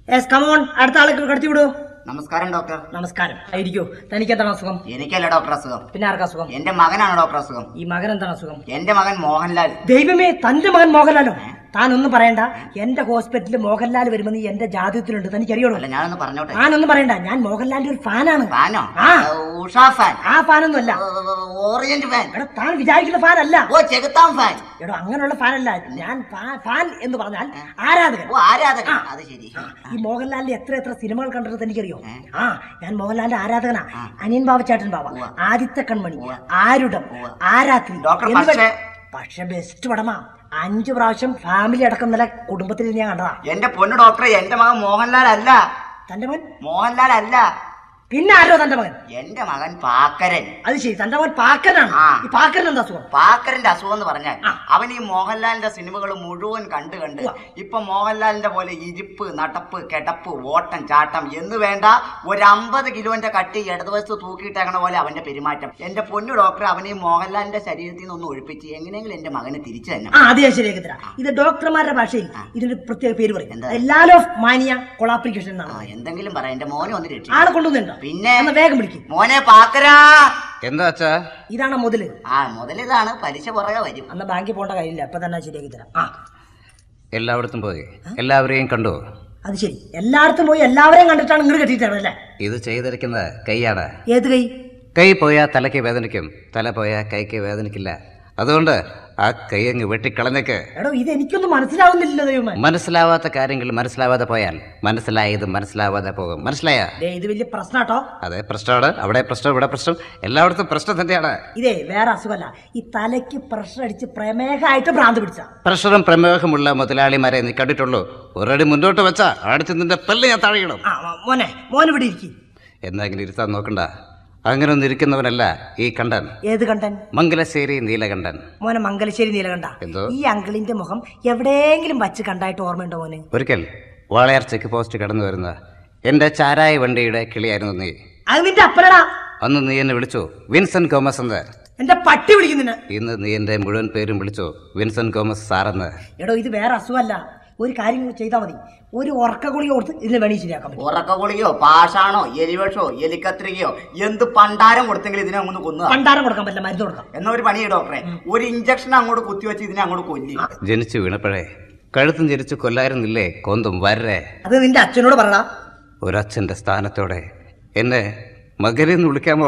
യെസ് കമോൺ അടുത്ത ആൾക്ക് കടത്തി വിടൂ നമസ്കാരം ഡോക്ടർ നമസ്കാരം ആയിരിക്കൂ തനിക്ക് എന്താണ് അസുഖം എനിക്കല്ല ഡോക്ടർ അസുഖം പിന്നെ ആർക്കാ അസുഖം എന്റെ മകനാണ് ഡോക്ടർ അസുഖം ഈ മകൻ എന്താണ് അസുഖം എന്റെ മകൻ മോഹൻലാൽ ദൈവമേ തന്റെ മകൻ മോഹൻലാലോ താൻ ഒന്നും പറയണ്ട എന്റെ ഹോസ്പിറ്റലിൽ മോഹൻലാൽ വരുമെന്ന് എന്റെ ജാതകത്തിലുണ്ട് തനിക്കറിയണോ അല്ല ഞാനൊന്ന് പറഞ്ഞോട്ടെ ഞാനൊന്നും പറയണ്ട ഞാൻ മോഹൻലാലിന്റെ ഒരു ഫാനാണ് ഫാനോ ആ. ഉഷാ ഫാൻ ആ ഫാനൊന്നും അല്ല ഓറിയന്റ് ഫാൻ എടാ താൻ വിചാരിക്കുന്ന ഫാൻ അല്ല ഓ ചെകുത്താൻ ഫാൻ എടോ അങ്ങനെയുള്ള ഫാൻ അല്ല ഞാൻ ഫാ- ഫാൻ എന്ന് പറഞ്ഞാൽ ആരാധകൻ ഓ ആരാധകൻ അത് ശരി ഈ മോഹൻലാലിന്റെ എത്ര എത്ര സിനിമകൾ കണ്ടിട്ട് എനിക്കറിയോ ആ ഞാൻ മോഹൻലാലിന്റെ ആരാധകനാ അനിയൻ ബാബ ചേട്ടൻ ബാബ ആദിത്യ കൺമണി ആരുടം ആരാത്രി ഡോക്ടർ, എന്ന് പക്ഷേ- വരെ- പക്ഷെ ബെസ്റ്റ് പടമാ അഞ്ചു പ്രാവശ്യം ഫാമിലി അടക്കം നില കുടുംബത്തിൽ ഞാൻ കണ്ടതാ എന്റെ പൊന്നു ഡോക്ടറെ എന്റെ മകൻ മോഹൻലാൽ അല്ല തന്റെ മകൻ മോഹൻലാൽ അല്ല പിന്നെ ആരോ തന്റെ മകൻ എന്റെ മകൻ പാക്കരൻ അത് ശരി തന്റെ മകൻ പാക്കനാണ് ആ. ഈ പാക്കരൻ എന്താ അസുഖം പാക്കരന്റെ അസുഖം എന്ന് പറഞ്ഞാൽ അവൻ ഈ മോഹൻലാലിന്റെ സിനിമകൾ മുഴുവൻ കണ്ട് കണ്ട് ഇപ്പൊ മോഹൻലാലിന്റെ പോലെ ഇരിപ്പ് നടപ്പ് കിടപ്പ് ഓട്ടം ചാട്ടം എന്ന് വേണ്ട ഒരു അമ്പത് കിലോന്റെ കട്ടി ഇടതുവശത്ത് തൂക്കിയിട്ടേക്കണ പോലെ അവന്റെ പെരുമാറ്റം എന്റെ പൊന്നു ഡോക്ടർ അവനെ ഈ മോഹൻലാലിന്റെ ശരീരത്തിൽ നിന്ന് ഒന്ന് ഒഴിപ്പിച്ച് എങ്ങനെയെങ്കിലും എന്റെ മകനെ തിരിച്ചു തന്നെ ആ അത് ഞാൻ ശരിയാക്കി തരാം ഇത് ഡോക്ടർമാരുടെ ഭാഷയിൽ ഇതിനൊരു പ്രത്യേക പേര് പറയും ലാൽ ഓഫ് മാനിയ കൊളാപ്ലിക്കേഷൻ എന്നാണ് എന്തെങ്കിലും പറ എന്റെ മോനെ ഒന്ന് രക്ഷിക്കും ആളെ കൊണ്ടുവന്നുണ്ടോ പിന്നെ എന്നാ വേഗം വിളിക്കും മോനെ പാക്കരാ എന്താ അച്ഛാ ഇതാണ് മുതല് ആ മുതലിതാണ് പലിശ പുറകെ വരും അന്ന് ബാങ്കിൽ പോകേണ്ട കാര്യമില്ല ഇപ്പൊ തന്നെ ശരിയാക്കി തരാം ആ എല്ലായിടത്തും പോയി എല്ലാവരെയും കണ്ടു അത് ശരി എല്ലായിടത്തും പോയി എല്ലാവരെയും കണ്ടിട്ടാണ് ഇങ്ങോട്ട് കെട്ടിയിട്ടാണ് അല്ലേ ഇത് ചെയ്തിരിക്കുന്നത് കൈയാണ് ഏത് കൈ കൈ പോയാൽ തലയ്ക്ക് വേദനിക്കും തല പോയാൽ കൈക്ക് വേദനിക്കില്ല അതുകൊണ്ട് ആ കൈ അങ്ങ് വെട്ടിക്കളഞ്ഞേക്ക് എടോ ഇത് എനിക്കൊന്നും മനസ്സിലാവുന്നില്ല ദൈവമേ മനസ്സിലാവാത്ത കാര്യങ്ങൾ മനസ്സിലാവാതെ പോയാൽ മനസ്സിലായത് മനസ്സിലാവാതെ പോകും മനസ്സിലായ ദേ, ഇത് വലിയ പ്രശ്നാട്ടോ അതെ പ്രശ്നമാണ് അവിടെ പ്രശ്നം ഇവിടെ പ്രശ്നം എല്ലായിടത്തും പ്രശ്നം തന്നെയാണ് ഇതേ വേറെ അസുഖമല്ല ഈ തലയ്ക്ക് പ്രഷർ അടിച്ച് പ്രമേഹമായിട്ട് ഭ്രാന്ത് പിടിച്ച പ്രഷറും പ്രമേഹമുള്ള മുതലാളിമാരെ നീ കണ്ടിട്ടുള്ളൂ ഒരടി മുന്നോട്ട് വെച്ചാ അടുത്ത് നിന്റെ പല്ല് ഞാൻ താഴെയിടും ആ മോ- മോനെ മോനെ ഇവിടെ ഇരിക്കും എന്നാ ഇങ്ങനെ ഇരുത്താൻ നോക്കണ്ട അങ്ങനെ ഒന്നും ഇരിക്കുന്നവനല്ല ഈ കണ്ടൻ ഏത് കണ്ടൻ മംഗലശ്ശേരി നീലകണ്ഠൻ മോനെ മംഗലശ്ശേരി നീലകണ്ഠ എന്തോ? ഈ അങ്കിളിന്റെ മുഖം എവിടെയെങ്കിലും വച്ച് കണ്ടായിട്ട് ഓർമ്മയുണ്ടോ മോന് ഒരിക്കൽ വാളയാർ ചെക്ക് പോസ്റ്റ് കടന്നു വരുന്ന എന്റെ ചാരായ വണ്ടിയുടെ കിളിയായിരുന്നു നീ അത് നിന്റെ അപ്പനടാ അന്ന് നീ എന്നെ വിളിച്ചു വിൻസെന്റ് ഗോമസ് എന്ന് എന്റെ പട്ടി വിളിക്കുന്നിന് ഇന്ന് നീ എന്റെ മുഴുവൻ പേരും വിളിച്ചു വിൻസെന്റ് ഗോമസ് സാറെന്ന് എടോ ഇത് വേറെ അസുഖമല്ല ഒരു കാര്യം ചെയ്താൽ മതി ഒരു ഉറക്ക ഗുളിക കൊടുത്ത് ഇതിനെ വേണി ശരിയാക്കാൻ പറ്റും ഉറക്ക ഗുളികയോ പാഷാണോ എലിവഷോ എലിക്കത്രികയോ എന്ത് പണ്ടാരം കൊടുത്തെങ്കിൽ ഇതിനെ അങ്ങ് കൊന്നു പണ്ടാരം കൊടുക്കാൻ പറ്റില്ല മരുന്ന് കൊടുക്കാം എന്നാ ഒരു പണി ഡോക്ടറെ ഒരു ഇഞ്ചക്ഷൻ അങ്ങോട്ട് കുത്തിവെച്ച് ഇതിനെ അങ്ങോട്ട് കൊല്ലി ജനിച്ചു വീണപ്പോഴേ കഴുത്തും ജനിച്ചു കൊല്ലായിരുന്നില്ലേ കൊന്തും വരരെ അത് നിന്റെ അച്ഛനോട് പറടാ ഒരച്ഛന്റെ സ്ഥാനത്തോടെ എന്നെ മകരെന്ന് വിളിക്കാമോ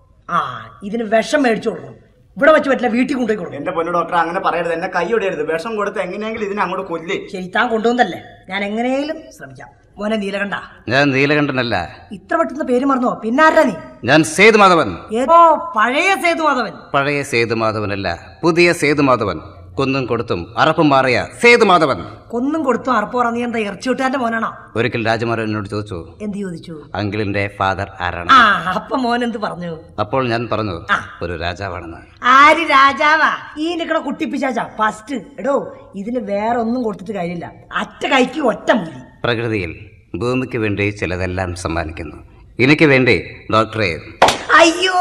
ആ ഇതിന് വിഷം മേടിച്ചു കൊടുക്കണം ഇവിടെ വെച്ച് പറ്റില്ല വീട്ടിൽ കൊണ്ടുപോയി കൊടുക്കണം എന്റെ പൊന്നു ഡോക്ടർ അങ്ങനെ പറയരുത് എന്നെ കൈ ഒടിയരുത് വിഷം കൊടുത്ത് എങ്ങനെയെങ്കിലും ഇതിനെ അങ്ങോട്ട് കൊല്ലി ശരി താൻ കൊണ്ടുവന്നല്ലേ ഞാൻ എങ്ങനെയും ശ്രമിക്കാം മോനെ നീലകണ്ഠ ഞാൻ നീലകണ്ഠനല്ല ഇത്ര പെട്ടെന്ന് പേര് മറന്നോ പിന്നാരാ നീ ഞാൻ സേതുമാധവൻ ഏതോ പഴയ സേതുമാധവൻ പഴയ സേതുമാധവനല്ല പുതിയ സേതുമാധവൻ കൊന്നും കൊടുത്തും അറപ്പും മാറിയ സേതുമാധവൻ കൊന്നും കൊടുത്തും അറപ്പോറ നീ എന്താ ഇറച്ചിവിട്ടാന്റെ മോനാണോ ഒരിക്കൽ രാജമാരൻ എന്നോട് ചോദിച്ചു എന്ത് ചോദിച്ചു അങ്കിളിന്റെ ഫാദർ ആരാണ് ആ അപ്പൊ മോൻ എന്ത് പറഞ്ഞു അപ്പോൾ ഞാൻ പറഞ്ഞു ഒരു രാജാവാണെന്ന് ആര് രാജാവാ ഈ നിക്കണ കുട്ടിപ്പിച്ചാച്ചാ ഫസ്റ്റ് എടോ ഇതിന് വേറെ ഒന്നും കൊടുത്തിട്ട് കാര്യമില്ല അറ്റ കൈക്ക് ഒറ്റ മുതി പ്രകൃതിയിൽ ഭൂമിക്ക് വേണ്ടി ചിലതെല്ലാം സമ്മാനിക്കുന്നു എനിക്ക് വേണ്ടി ഡോക്ടറെ അയ്യോ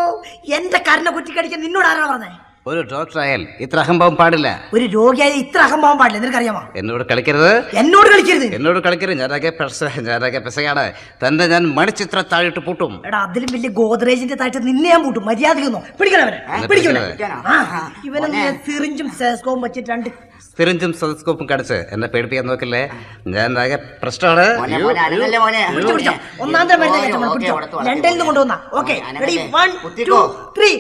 എന്റെ കരനെ കുറ്റിക്കടിക്കാൻ നിന്നോട് ആരാ പറഞ്ഞേ ഒരു ഡോക്ടറായാൽ ഇത്ര അഹംഭാവം പാടില്ല ഒരു രോഗിയായ ഇത്ര അഹംഭാവം പാടില്ല നിനക്കറിയാമോ എന്നോട് കളിക്കരുത് എന്നോട് കളിക്കരുത് എന്നോട് കളിക്കരുത് ഞാനൊക്കെ പെസ ഞാനൊക്കെ പെസയാണ് തന്നെ ഞാൻ മണിച്ചിത്ര താഴിട്ട് പൂട്ടും എടാ അതിലും വലിയ ഗോദ്രേജിന്റെ താഴ്ച നിന്നെ ഞാൻ പൂട്ടും മര്യാദയ്ക്കൊന്നോ പിടിക്കണവനെ എന്നെ പിടിക്കണേ പിടിക്കണേ. ആ ഇവനെ നീ സിറിഞ്ചും സെസ്കോവും വെച്ചിട്ട് രണ്ട് സിറിഞ്ചും സദസ്കോപ്പും കടിച്ച് എന്നെ പേടിപ്പിക്കാൻ നോക്കില്ലേ ഞാൻ ആകെ പ്രശ്നമാണ് മോനെ, മോനെ, അനങ്ങല്ലേ മോനെ? പിടിച്ചോ, പിടിച്ചോ. ഒന്നാം തരം മരുന്ന് ഓക്കേ, കഴിച്ചാൽ മതി, ഓക്കേ, പിടിച്ചോ. കൊടുത്തു, വളർത്തി. ലണ്ടനിൽ നിന്ന് കൊണ്ടുവന്ന ഓക്കെ മോനെ, റെഡി അനങ്ങല്ലേ? വൺ ടു കുത്തിക്കോ. ത്രീ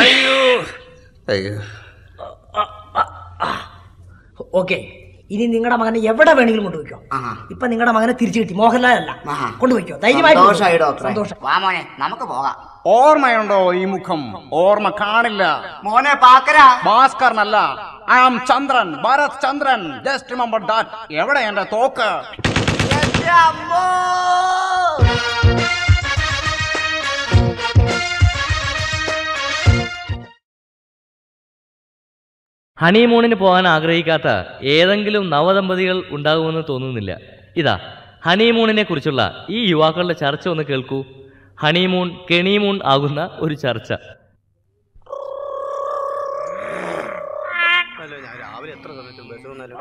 അയ്യോ ഓക്കെ ഇനി നിങ്ങളുടെ മകനെ എവിടെ വേണമെങ്കിലും കൊണ്ടുപോയിക്കോ ഇപ്പൊ നിങ്ങളുടെ മകനെ തിരിച്ചു കിട്ടി മോഹൻലാൽ അല്ല കൊണ്ടുപോയിക്കോ ധൈര്യമായിട്ട് സന്തോഷായി കൊണ്ടുപോ. ഡോക്ടറെ സന്തോഷം വാ മോനെ നമുക്ക് പോകാം ഓർമ്മയുണ്ടോ ഈ മുഖം ഓർമ്മ കാണില്ല മോനെ പാക്കര ഭാസ്കരനല്ല I am Chandran Bharath Chandran just remember that എവിടെ എന്റെ തോക്ക് ഹണിമൂണിന് പോകാൻ ആഗ്രഹിക്കാത്ത ഏതെങ്കിലും നവദമ്പതികൾ ഉണ്ടാകുമെന്ന് തോന്നുന്നില്ല ഇതാ ഹണിമൂണിനെ കുറിച്ചുള്ള ഈ യുവാക്കളുടെ ചർച്ച ഒന്ന് കേൾക്കൂ ഹണിമൂൺ കെണിമൂൺ ആകുന്ന ഒരു ചർച്ച രാവിലെ എത്ര സമയത്ത് ബസ് വന്നാലും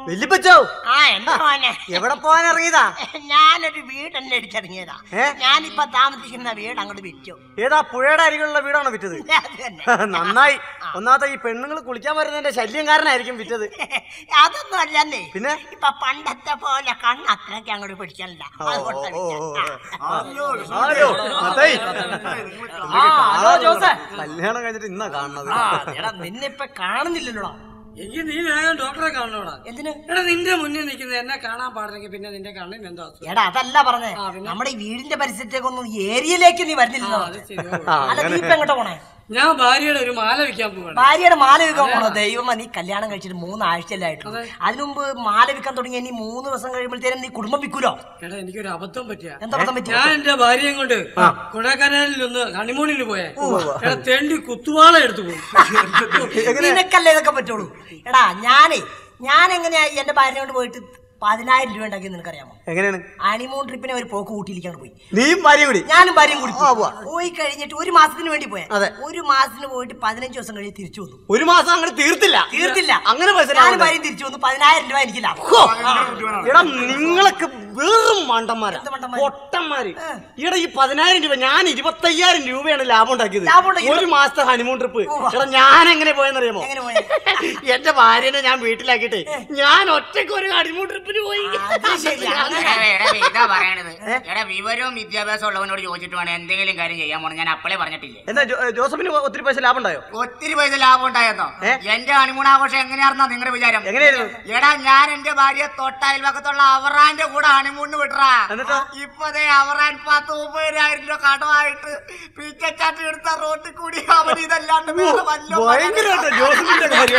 വല്യപ്പച്ചോ ആ എന്താ മോനെ എവിടെ പോകാൻ ഇറങ്ങിയതാ ഞാനൊരു വീട് തന്നെ അടിച്ചിറങ്ങിയതാ ഏ? ഞാനിപ്പൊ താമസിക്കുന്ന വീട് അങ്ങോട്ട് വിറ്റു ഏതാ പുഴയുടെ അരികിലുള്ള വീടാണോ വിറ്റത് അത് തന്നെ. നന്നായി ഒന്നാമത്തെ ഈ പെണ്ണുങ്ങൾ കുളിക്കാൻ വരുന്നതിന്റെ ശല്യം കാരനായിരിക്കും വിറ്റത് അതൊന്നും അല്ലെന്നേ പിന്നെ? ഇപ്പൊ പണ്ടത്തെ പോലെ കണ്ണ് അത്രയ്ക്ക് അങ്ങോട്ട് പിടിക്കണില്ല അതുകൊണ്ടാ വിറ്റത്. ആ. ഹലോ അതായി ആ, ഹലോ, ജോസേ. കല്യാണം കഴിഞ്ഞിട്ട് ഇന്നാ കാണുന്നത് ആ, എടാ നിന്നെ ഇപ്പൊ കാണുന്നില്ലല്ലോടാ എനിക്ക് നീ വേഗം ഡോക്ടറെ കാണണോടാ എന്തിന് എടാ നിന്റെ മുന്നിൽ നിൽക്കുന്നത് എന്നെ കാണാൻ പാടില്ലെങ്കിൽ പിന്നെ നിന്റെ കണ്ണിന് എന്താ അസുഖം എടാ അതല്ല പറഞ്ഞേ നമ്മുടെ ഈ വീടിന്റെ പരിസരത്തേക്കൊന്നും ഏരിയയിലേക്ക് നീ വരുന്നില്ലല്ലോ അല്ല നീ ഇപ്പൊ എങ്ങോട്ടാ പോണേ ഞാൻ ഭാര്യയുടെ ഒരു മാല വിൽക്കാൻ പോവാണ് ഭാര്യയുടെ മാല വിൽക്കാൻ പോണോ ദൈവം നീ കല്യാണം കഴിച്ചിട്ട് മൂന്ന് ആഴ്ചയല്ലേ ആയിട്ടുള്ളൂ അതിനു മുമ്പ് മാല വിൽക്കാൻ തുടങ്ങി ഇനി മൂന്ന് ദിവസം കഴിയുമ്പോഴത്തേനും നീ കുടുംബം വിൽക്കൂലോ എടാ എനിക്കൊരു അബദ്ധം പറ്റിയ എന്താ അബദ്ധം പറ്റിയെ? ഞാൻ എന്റെ ഭാര്യയും കൊണ്ട് കൊടൈക്കനാലിൽ ഒന്ന് ഹണിമൂണിൽ പോയേ എടാ തെണ്ടി കുത്തുവാള എടുത്തു പോയി നിനക്കല്ലേ ഇതൊക്കെ പറ്റുള്ളൂ എടാ ഞാനേ ഞാൻ എങ്ങനെയാ എന്റെ ഭാര്യ കൊണ്ട് പോയിട്ട് പതിനായിരം രൂപ ഉണ്ടാക്കി നിനക്കറിയാമോ എങ്ങനെയാണ് ഹണിമൂൺ ട്രിപ്പിനെ ഒരു പോക്ക് കൂട്ടിയിരിക്കാണ് പോയി നീയും ഭാര്യയും കൂടി ഞാനും ഭാര്യയും കൂടി ആ, പോയി. ഉവ്വ. പോയി കഴിഞ്ഞിട്ട് ഒരു മാസത്തിന് വേണ്ടി പോയാ അതെ. ഒരു മാസത്തിന് പോയിട്ട് പതിനഞ്ച് ദിവസം കഴിഞ്ഞ് തിരിച്ചു വന്നു ഒരു മാസം അങ്ങനെ തീർത്തില്ല തീർത്തില്ല അങ്ങനെ പൈസ ഞാനും ലാഭം ഭാര്യയും തിരിച്ചു വന്നു പതിനായിരം രൂപ എനിക്ക് ലാഭം ഹോ! ആ. എടാ നിങ്ങളൊക്കെ വെറും മണ്ടന്മാരാ എന്ത് മണ്ടന്മാര്? പൊട്ടന്മാര് എടാ ഈ പതിനായിരം രൂപ ഞാൻ ഇരുപത്തയ്യായിരം രൂപയാണ് ലാഭം ഉണ്ടാക്കിയത് ലാഭം ഉണ്ടാക്കിയത്? ഒരു മാസത്തെ ഹണിമൂൺ ട്രിപ്പ് ഉവ്വ. എടാ ഞാൻ എങ്ങനെ പോയെന്നറിയാമോ എങ്ങനെ പോയെ? എന്റെ ഭാര്യനെ ഞാൻ വീട്ടിലാക്കിയിട്ട് ഞാൻ ഒറ്റയ്ക്ക് ഒരു ഹണിമൂൺ ട്രിപ്പിന് പോയി അത് ശരി, അങ്ങനെ. എടാ, എടാ, ഇതാ പറയണത് എടാ വിവരവും വിദ്യാഭ്യാസവും ഉള്ളവനോട് ചോദിച്ചിട്ട് വേണം എന്തെങ്കിലും കാര്യം ചെയ്യാൻ പോണം ഞാൻ അപ്പളേ പറഞ്ഞിട്ടില്ലേ എന്താ ജോ- ജോസഫിന് ഒത്തിരി പൈസ ലാഭം ഉണ്ടായോ ഒത്തിരി പൈസ ലാഭം ഉണ്ടായിരുന്നോ ഏ? എന്റെ ഹണിമൂൺ ആഘോഷം എങ്ങനെയായിരുന്നോ നിങ്ങളുടെ വിചാരം എങ്ങനെയായിരുന്നു? എടാ ഞാൻ എന്റെ ഭാര്യ തൊട്ട അയൽവക്കത്തുള്ള അവറാന്റെ കൂടെ ഹണിമൂണിന് വിട്ടറാ എന്നിട്ടോ? ഇപ്പതേ അവറാൻ പത്ത് മുപ്പതിനായിരം രൂപ കടമായിട്ട് പിച്ചച്ചാട്ടി എടുത്ത റോട്ടിൽ കൂടി അവൻ ഇതല്ലാണ്ട് വേറെ വല്ലതും ഭയങ്കരമായിട്ട് ജോസഫിന്റെ കാര്യം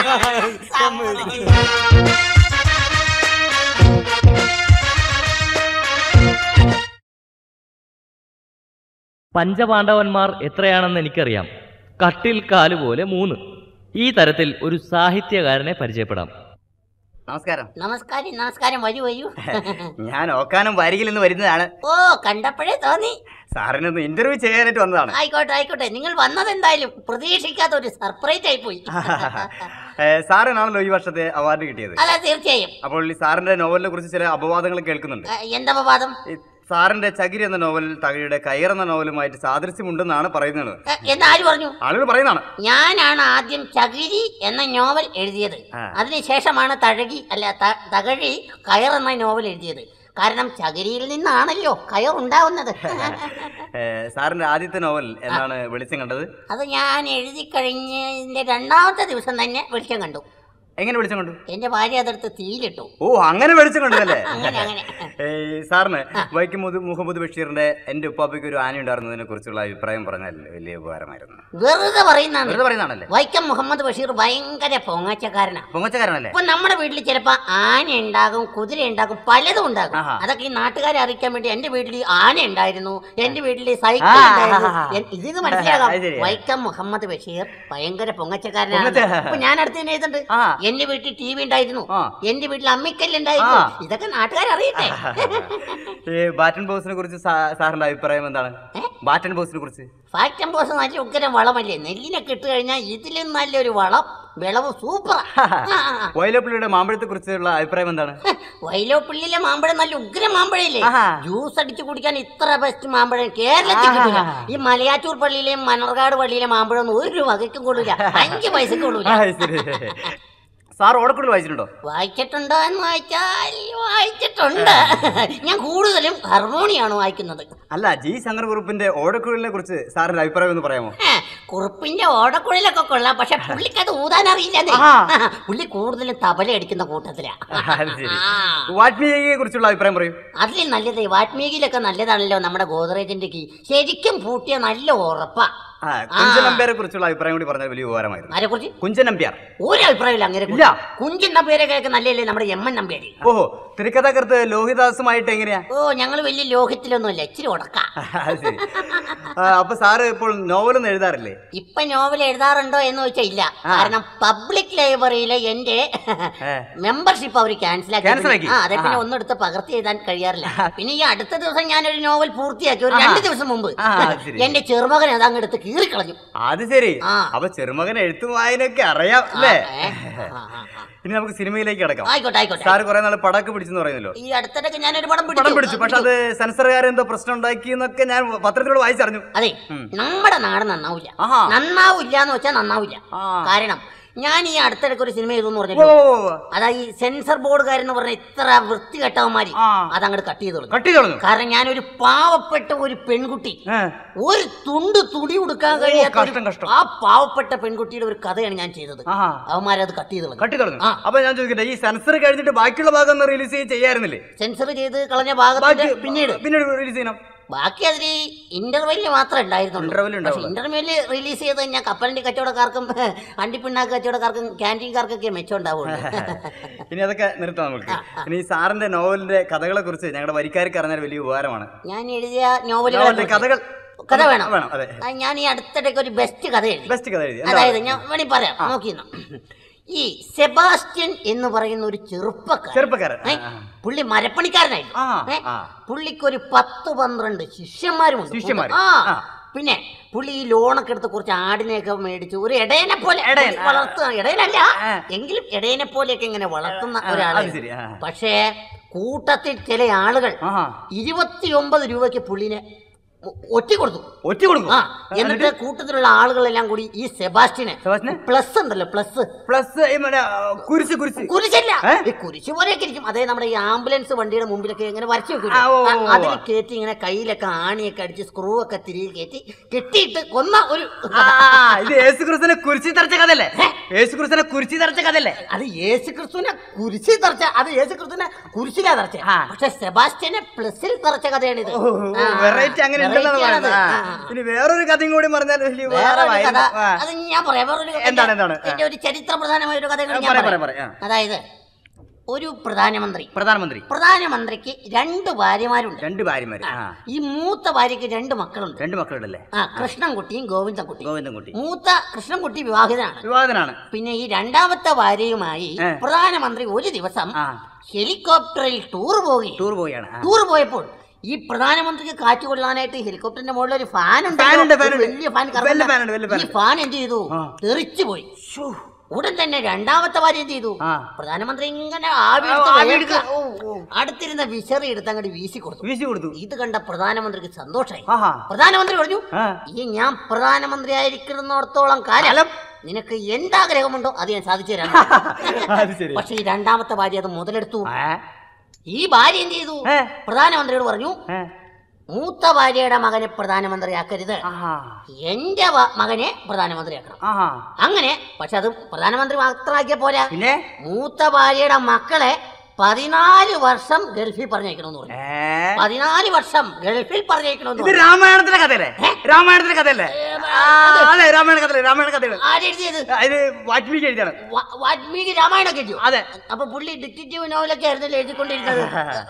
പഞ്ചപാണ്ഡവന്മാർ എത്രയാണെന്ന് എനിക്കറിയാം കട്ടിൽ കാല് പോലെ മൂന്ന് ഈ തരത്തിൽ ഒരു സാഹിത്യകാരനെ പരിചയപ്പെടാം നമസ്കാരം നമസ്കാരം നമസ്കാരം വരൂ വരൂ ഞാൻ ഓക്കാനം വാരികിൽ നിന്ന് വരുന്നതാണ് ഓ കണ്ടപ്പോഴേ തോന്നി സാറിനൊന്ന് ഇന്റർവ്യൂ ചെയ്യാനായിട്ട് വന്നതാണ് ആയിക്കോട്ടെ ആയിക്കോട്ടെ നിങ്ങൾ വന്നത് എന്തായാലും പ്രതീക്ഷിക്കാത്ത ഒരു സർപ്രൈസ് ആയി പോയി ഏ, സാറിനാണല്ലോ ഈ വർഷത്തെ അവാർഡ് കിട്ടിയത് അല്ല തീർച്ചയായും അപ്പോൾ ഈ സാറിന്റെ നോവലിനെ കുറിച്ച് ചില അപവാദങ്ങൾ കേൾക്കുന്നുണ്ട് ആ, എന്താ അപവാദം ഈ സാറിന്റെ ചകിരി എന്ന നോവൽ തകഴിയുടെ കയർ എന്ന നോവലുമായിട്ട് സാദൃശ്യമുണ്ടെന്നാണ് പറയുന്നത് ആ, എന്ന് ആര് പറഞ്ഞു ആളുകൾ പറയുന്നതാണ് ഞാനാണ് ആദ്യം ചകിരി എന്ന നോവൽ എഴുതിയത് ആ. അതിനുശേഷമാണ് തഴകി അല്ല ത- തകഴി കയർ എന്ന നോവൽ എഴുതിയത് കാരണം ചകിരിയിൽ നിന്നാണല്ലോ കയർ ഉണ്ടാവുന്നത് ഏ, സാറിന്റെ ആദ്യത്തെ നോവൽ എന്നാണ് വെളിച്ചം കണ്ടത് അത് ഞാൻ എഴുതി കഴിഞ്ഞതിന്റെ രണ്ടാമത്തെ ദിവസം തന്നെ വെളിച്ചം കണ്ടു എങ്ങനെ വെളിച്ചം കണ്ടു എന്റെ ഭാര്യ അതെടുത്ത് തീയിലിട്ടു ഓ അങ്ങനെ വെളിച്ചം കണ്ടതല്ലേ അങ്ങനെ അങ്ങനെ ഏയ് സാറിന് വൈക്കം മുഹ- മുഹമ്മദ് ബഷീറിന്റെ എന്റെ ഉപ്പാപ്പയ്ക്ക് ഒരു ആന ഉണ്ടായിരുന്നതിനെ കുറിച്ചുള്ള അഭിപ്രായം പറഞ്ഞാൽ വലിയ ഉപകാരമായിരുന്നു വെറുതെ പറയുന്നതാണ് വെറുതെ പറയുന്നതാണല്ലേ വൈക്കം മുഹമ്മദ് ബഷീർ ഭയങ്കര പൊങ്ങച്ചക്കാരനാ പൊങ്ങച്ചക്കാരനല്ലേ ഇപ്പൊ നമ്മുടെ വീട്ടിൽ ചിലപ്പോ ആന ഉണ്ടാകും കുതിര ഉണ്ടാകും പലതും ഉണ്ടാകും ആഹാ. അതൊക്കെ ഈ നാട്ടുകാരെ അറിയിക്കാൻ വേണ്ടി എന്റെ വീട്ടിൽ ആന ഉണ്ടായിരുന്നു എന്റെ വീട്ടിൽ സൈക്കിൾ ആ, ഉണ്ടായിരുന്നു ആഹാ. എൻ- ഇതിന്ന് മനസ്സിലാകാം അത് ശരിയാ. വൈക്കം മുഹമ്മദ് ബഷീർ ഭയങ്കര പൊങ്ങച്ചക്കാരനാണ് പൊങ്ങച്ച- അപ്പൊ ഞാൻ അടുത്ത് തന്നെ എഴുതുന്നുണ്ട് ആ. എന്റെ വീട്ടിൽ ടി വി ഉണ്ടായിരുന്നു ആ. എന്റെ വീട്ടിൽ അമ്മിക്കല്ലുണ്ടായിരുന്നു ആ. ഇതൊക്കെ നാട്ടുകാർ അറിയട്ടെ ഈ ബാറ്റൻ ബോസിനെ കുറിച്ച് സാ- സാറിന്റെ അഭിപ്രായം എന്താണ് ബാറ്റൻ ബോസിനെ കുറിച്ച് ഫാക്ടം ബോസ് നല്ല ഉഗ്രം വളമല്ലേ നെല്ലിനൊക്കെ ഇട്ട് കഴിഞ്ഞാൽ ഇതിലും നല്ലൊരു വളം വിളവ് സൂപ്പറാ വയലപ്പള്ളിയുടെ മാമ്പഴത്തെ കുറിച്ചുള്ള അഭിപ്രായം എന്താണ് വൈലോപ്പിള്ളിയിലെ മാമ്പഴം നല്ല ഉഗ്ര മാമ്പഴയില്ലേ ആഹാ. ജ്യൂസ് അടിച്ചു കുടിക്കാൻ ഇത്ര ബെസ്റ്റ് മാമ്പഴം കേരളത്തിൽ കിട്ടില്ല ഈ മലയാറ്റൂർ പള്ളിയിലെയും മണർകാട് പള്ളിയിലെ മാമ്പഴം ഒന്നും ഒരു വകയ്ക്കും കൊള്ളൂല അഞ്ച് പൈസക്ക് കൊള്ളൂല ആ, ശരി സാർ ഓടക്കുള്ളിൽ വായിച്ചിട്ടുണ്ടോ വായിച്ചിട്ടുണ്ടോ എന്ന് വായിച്ചാൽ വായിച്ചിട്ടുണ്ട് ഞാൻ കൂടുതലും ഹാർമോണിയാണ് വായിക്കുന്നത് അല്ല ജി ശങ്കരകുറുപ്പിന്റെ ഓടക്കുഴലിനെ കുറിച്ച് സാറിന്റെ അഭിപ്രായം ഒന്ന് പറയാമോ ഏ, കുറുപ്പിന്റെ ഓടക്കുഴലൊക്കെ കൊള്ളാം പക്ഷെ പുള്ളിക്ക് അത് ഊതാൻ അറിയില്ലേ പുള്ളി കൂടുതലും തബല അടിക്കുന്ന കൂട്ടത്തിലാ അത് ശരി വാൽമീകിയെ കുറിച്ചുള്ള അഭിപ്രായം പറയൂ അതിൽ നല്ലത് വാൽമീകിയിലൊക്കെ നല്ലതാണല്ലോ നമ്മുടെ ഗോദ്രേജിന്റെ കീ ശരിക്കും പൂട്ടിയ നല്ല ഉറപ്പാ ആ കുഞ്ചൻ നമ്പ്യാരെ കുറിച്ചുള്ള അഭിപ്രായം കൂടി പറഞ്ഞാൽ വലിയ ഉപകാരമായിരുന്നു ആരെ കുറിച്ച് കുഞ്ചൻ നമ്പ്യാർ ഒരു അഭിപ്രായമില്ല അങ്ങനെ ഇല്ല. കുഞ്ചൻ നമ്പേരൊക്കെ നല്ലല്ലേ നമ്മുടെ എം എൻ നമ്പേര് ഓഹോ തിരക്കഥാകൃത്ത് ലോഹിദാസുമായിട്ട് എങ്ങനെയാ ഓ ഞങ്ങൾ വലിയ ലോഹത്തിലൊന്നുമില്ല ഇച്ചിരി ഉടക്ക അത് ശരി ആ, അപ്പൊ സാറ് ഇപ്പോൾ നോവലൊന്നും എഴുതാറില്ലേ ഇപ്പൊ നോവൽ എഴുതാറുണ്ടോ എന്ന് ചോദിച്ചാൽ ഇല്ല കാരണം പബ്ലിക് ലൈബ്രറിയിലെ എന്റെ ഏ. മെമ്പർഷിപ്പ് അവർ ക്യാൻസൽ Cancel ആക്കി? ആ അതെ പിന്നെ ആ. ഒന്നും എടുത്ത് പകർത്തി എഴുതാൻ കഴിയാറില്ല പിന്നെ ഈ അടുത്ത ദിവസം ഞാനൊരു നോവൽ പൂർത്തിയാക്കി ഒരു ആഹാ. രണ്ട് ദിവസം മുമ്പ് ആ, അത് ശരി. എന്റെ ചെറുമകൻ അതങ്ങ് എടുത്ത് കീറിക്കളഞ്ഞു അത് ശരി ആ. അപ്പൊ ചെറുമകൻ എഴുത്തും വായനയൊക്കെ അറിയാം അല്ലേ ഏ? ആ, ആ, ആ. ഇനി നമുക്ക് സിനിമയിലേക്ക് കിടക്കാം ആയിക്കോട്ടെ ആയിക്കോട്ടെ സാറ് കുറെ നാൾ പടക്ക് പിടിച്ചെന്ന് പറയുന്നല്ലോ ഈ അടുത്തിടയ്ക്ക് ഞാനൊരു പടം പടം പിടിച്ചു പക്ഷെ അത് സെൻസറുകാർ എന്തോ പ്രശ്നം ഉണ്ടാക്കി എന്നൊക്കെ ഞാൻ പത്രത്തിലൂടെ വായിച്ചറിഞ്ഞു അതെ നമ്മുടെ നാട് നന്നാവില്ല ആഹാ. നന്നാവില്ല എന്ന് വെച്ചാൽ നന്നാവില്ല കാരണം ഞാൻ ഈ അടുത്തിടയ്ക്ക് ഒരു സിനിമ ചെയ്തു ഓ, പറഞ്ഞു ഓ, ഓ. അതാ ഈ സെൻസർ ബോർഡുകാരെന്ന് പറഞ്ഞ ഇത്ര വൃത്തികെട്ടവന്മാര് അതങ്ങോട്ട് കട്ട് ചെയ്ത് കളഞ്ഞു കട്ടി കളഞ്ഞു കാരണം ഞാനൊരു പാവപ്പെട്ട ഒരു പെൺകുട്ടി ഒരു തുണ്ട് തുടി ഉടുക്കാൻ കഴിയാത്ത ഒരു- കഷ്ടം, കഷ്ടം. ആ പാവപ്പെട്ട പെൺകുട്ടിയുടെ ഒരു കഥയാണ് ഞാൻ ചെയ്തത് അവന്മാരത് കട്ട് ചെയ്ത് കളഞ്ഞു കട്ടി കളഞ്ഞു അപ്പൊ ഞാൻ ചോദിക്കട്ടെ ഈ സെൻസർ കഴിഞ്ഞിട്ട് ബാക്കിയുള്ള ഭാഗം ഒന്ന് റിലീസ് ചെയ്യായിരുന്നില്ലേ സെൻസർ ചെയ്ത് കളഞ്ഞ ഭാഗത്തിന്റെ പിന്നീട് പിന്നീട് റിലീസ് ചെയ്യണം ബാക്കി അതിൽ ഇന്റർവെല്ലിൽ മാത്രമേ ഉണ്ടായിരുന്നുള്ളൂ Interval പക്ഷെ ഇന്റർവെല്ലിൽ റിലീസ് ചെയ്ത് കഴിഞ്ഞാൽ കപ്പലണ്ടി കച്ചവടക്കാർക്കും അണ്ടിപ്പിണ്ണാക്ക് കച്ചവടക്കാർക്കും ക്യാൻറ്റീൻകാർക്കൊക്കെ മെച്ചം ഉണ്ടാവുള്ളൂ ഇനി അതൊക്കെ നിർത്താം നമുക്ക് ഇനി ഈ സാറിന്റെ നോവലിന്റെ കഥകളെ കുറിച്ച് ഞങ്ങളുടെ വരിക്കാർക്ക് അറിഞ്ഞാൽ വലിയ ഉപകാരമാണ് ഞാൻ എഴുതിയ നോവലുകളെ നോവലിന്റെ കുറിച്ച് കഥകൾ കഥ വേണം വേണം അതെ ആ, ഞാൻ ഈ അടുത്തിടയ്ക്ക് ഒരു ബെസ്റ്റ് കഥ എഴുതി ബെസ്റ്റ് കഥ എഴുതി എന്താ? അതായത് ഞാൻ വേണി പറയാം നോക്കിയിരുന്ന ഈ സെബാസ്റ്റ്യൻ എന്ന് പറയുന്ന ഒരു ചെറുപ്പക്കാരൻ ചെറുപ്പക്കാരൻ ഏ, പുള്ളി മരപ്പണിക്കാരനായിരുന്നു ഏ, പുള്ളിക്ക് ഒരു പത്ത് പന്ത്രണ്ട് ശിഷ്യന്മാരുമുണ്ട് ശിഷ്യന്മാര്. ആ ആ. പിന്നെ പുള്ളി ഈ ലോണൊക്കെ എടുത്ത് കുറച്ച് ആടിനെയൊക്കെ മേടിച്ചു ഒരു ഇടയനെ പോലെ ഇടയൻ, പുള്ളി വളർത്തുക ഇടയനല്ല എങ്കിലും ഇടയനെ പോലെയൊക്കെ ഇങ്ങനെ വളർത്തുന്ന ആ, ഒരാളാണ് അത് ശരി, ആ. പക്ഷേ കൂട്ടത്തിൽ ചില ആളുകൾ ഇരുപത്തിയൊമ്പത് രൂപയ്ക്ക് പുള്ളിനെ ഒ- ഒറ്റി കൊടുത്തു ഒറ്റ കൊടുക്കും ആ എന്നിട്ട് കൂട്ടത്തിലുള്ള ആളുകളെല്ലാം കൂടി ഈ സെബാസ്റ്റിനെ പ്ലസ് ഉണ്ടല്ലോ പ്ലസ് പ്ലസ് കുരിശ് കുരിശ് കുരിശല്ല ഈ കുരിശ് പോലെയൊക്കെ ഇരിക്കും അതേ നമ്മുടെ ഈ ആംബുലൻസ് വണ്ടിയുടെ മുമ്പിലൊക്കെ ഇങ്ങനെ വരച്ചു വെക്കും ആ, ഓ, ഓ, ഓ. അതിൽ കയറ്റി ഇങ്ങനെ കയ്യിലൊക്കെ ആണിയൊക്കെ അടിച്ച് സ്ക്രൂ ഒക്കെ തിരികെ കയറ്റി കെട്ടിയിട്ട് കൊന്ന ഒരു ആ, ഇത് യേശു ക്രിസ്തുവിനെ കുരിശി തറച്ച കഥയല്ലേ യേശു ക്രിസ്തുവിനെ കുരിശി തറച്ച കഥയല്ലേ അത് യേശു ക്രിസ്തുവിനെ കുരിശിൽ തറച്ച അത് യേശു ക്രിസ്തുവിനെ കുരിശിലാ തറച്ച പക്ഷെ സെബാസ്റ്റ്യനെ പ്ലസിൽ തറച്ച കഥയാണിത് ആ, വെറൈറ്റി അങ്ങനെ ഉണ്ടെന്നാണ് variety ആണത്. പറയുന്നത് ആ. ഇനി വേറൊരു കഥയും കൂടി പറഞ്ഞാൽ വലിയ വേറൊരു കഥ ഉപകാരമായിരുന്നു. ആ. അത് ഞാൻ പറയാം വേറൊരു കഥ. എന്താണ്, എന്താണ്? ആ. ഇതിന്റെ ഒരു ചരിത്ര പ്രധാനമായ ഒരു കഥ കൂടി ആ, ഞാൻ പറയാം, പറയാം. പറയാം, പറയാം. അതായത് ഒരു പ്രധാനമന്ത്രി പ്രധാനമന്ത്രി പ്രധാനമന്ത്രിക്ക് രണ്ട് ഭാര്യമാരുണ്ട് രണ്ട് ഭാര്യമാര് ആ. ഈ മൂത്ത ഭാര്യക്ക് രണ്ട് മക്കളുണ്ട് രണ്ട് മക്കളുണ്ടല്ലേ ആ കൃഷ്ണൻകുട്ടിയും ഗോവിന്ദൻകുട്ടിയും ഗോവിന്ദൻകുട്ടി മൂത്ത കൃഷ്ണൻകുട്ടി വിവാഹിതനാണ് വിവാദനാണ് പിന്നെ ഈ രണ്ടാമത്തെ ഭാര്യയുമായി ഏ. പ്രധാനമന്ത്രി ഒരു ദിവസം ഹെലികോപ്റ്ററിൽ ടൂർ പോവുകയും ടൂർ പോവുകയാണ് ആ. ടൂർ പോയപ്പോൾ ഈ പ്രധാനമന്ത്രിക്ക് കാറ്റ് കൊള്ളാനായിട്ട് ഹെലികോപ്റ്ററിന്റെ മുകളിൽ ഒരു ഫാൻ ഉണ്ട് ഫാൻ ഉണ്ട്, ഫാൻ ഉണ്ട്. വലിയ ഫാൻ വലിയ ഫാൻ ഉണ്ട്, വലിയ ഫാൻ ഈ ഉണ്ട്. ഫാൻ എന്ത് ചെയ്തു തെറിച്ചു പോയി ഉടൻ തന്നെ രണ്ടാമത്തെ ഭാര്യ എന്ത് ചെയ്തു പ്രധാനമന്ത്രി ഇങ്ങനെ ആവി എടുത്ത് ആവി വേർക്കുക. എടുക്കുക. അടുത്തിരുന്ന വിശറി എടുത്ത് അങ്ങോട്ട് വീശി കൊടുത്തു വീശി കൊടുത്തു ഇത് കണ്ട പ്രധാനമന്ത്രിക്ക് സന്തോഷമായി ആഹാ. പ്രധാനമന്ത്രി പറഞ്ഞു ആ. ഈ ഞാൻ പ്രധാനമന്ത്രി ആയിരിക്കുന്നിടത്തോളം കാലം നിനക്ക് എന്താഗ്രഹമുണ്ടോ അത് ഞാൻ സാധിച്ചു തരാം അത് ശരി പക്ഷെ ഈ രണ്ടാമത്തെ ഭാര്യ അത് മുതലെടുത്തു ഈ ഭാര്യ എന്ത് ചെയ്തു പ്രധാനമന്ത്രിയോട് പറഞ്ഞു മൂത്ത ഭാര്യയുടെ മകനെ പ്രധാനമന്ത്രിയാക്കരുത് എന്റെ വ- മകനെ പ്രധാനമന്ത്രിയാക്കണം ആഹാ അങ്ങനെ പക്ഷെ അത് പ്രധാനമന്ത്രി മാത്രമാക്കിയ പോരാ പിന്നെ മൂത്ത ഭാര്യയുടെ മക്കളെ പതിനാല് വർഷം ഗൾഫിൽ പറഞ്ഞേക്കണമെന്ന് പറഞ്ഞു പതിനാല് വർഷം ഗൾഫിൽ പറഞ്ഞേക്കണമെന്ന് ഇത് പറഞ്ഞു. രാമായണത്തിലെ കഥയല്ലേ രാമായണത്തിലെ കഥയല്ലേ ആ, അതെ രാമായണ കഥ രാമായണ കഥയാണ് ആരെഴുതിയത് ഇത് വാൽമീകി എഴുതിയാണ് വാ- വാൽമീകി രാമായണൊക്കെ എഴുതിയോ അതെ അപ്പൊ പുള്ളി ഡിറ്റക്റ്റീവ് നോവലൊക്കെ ആയിരുന്നല്ലോ എഴുതിക്കൊണ്ടിരുന്നത്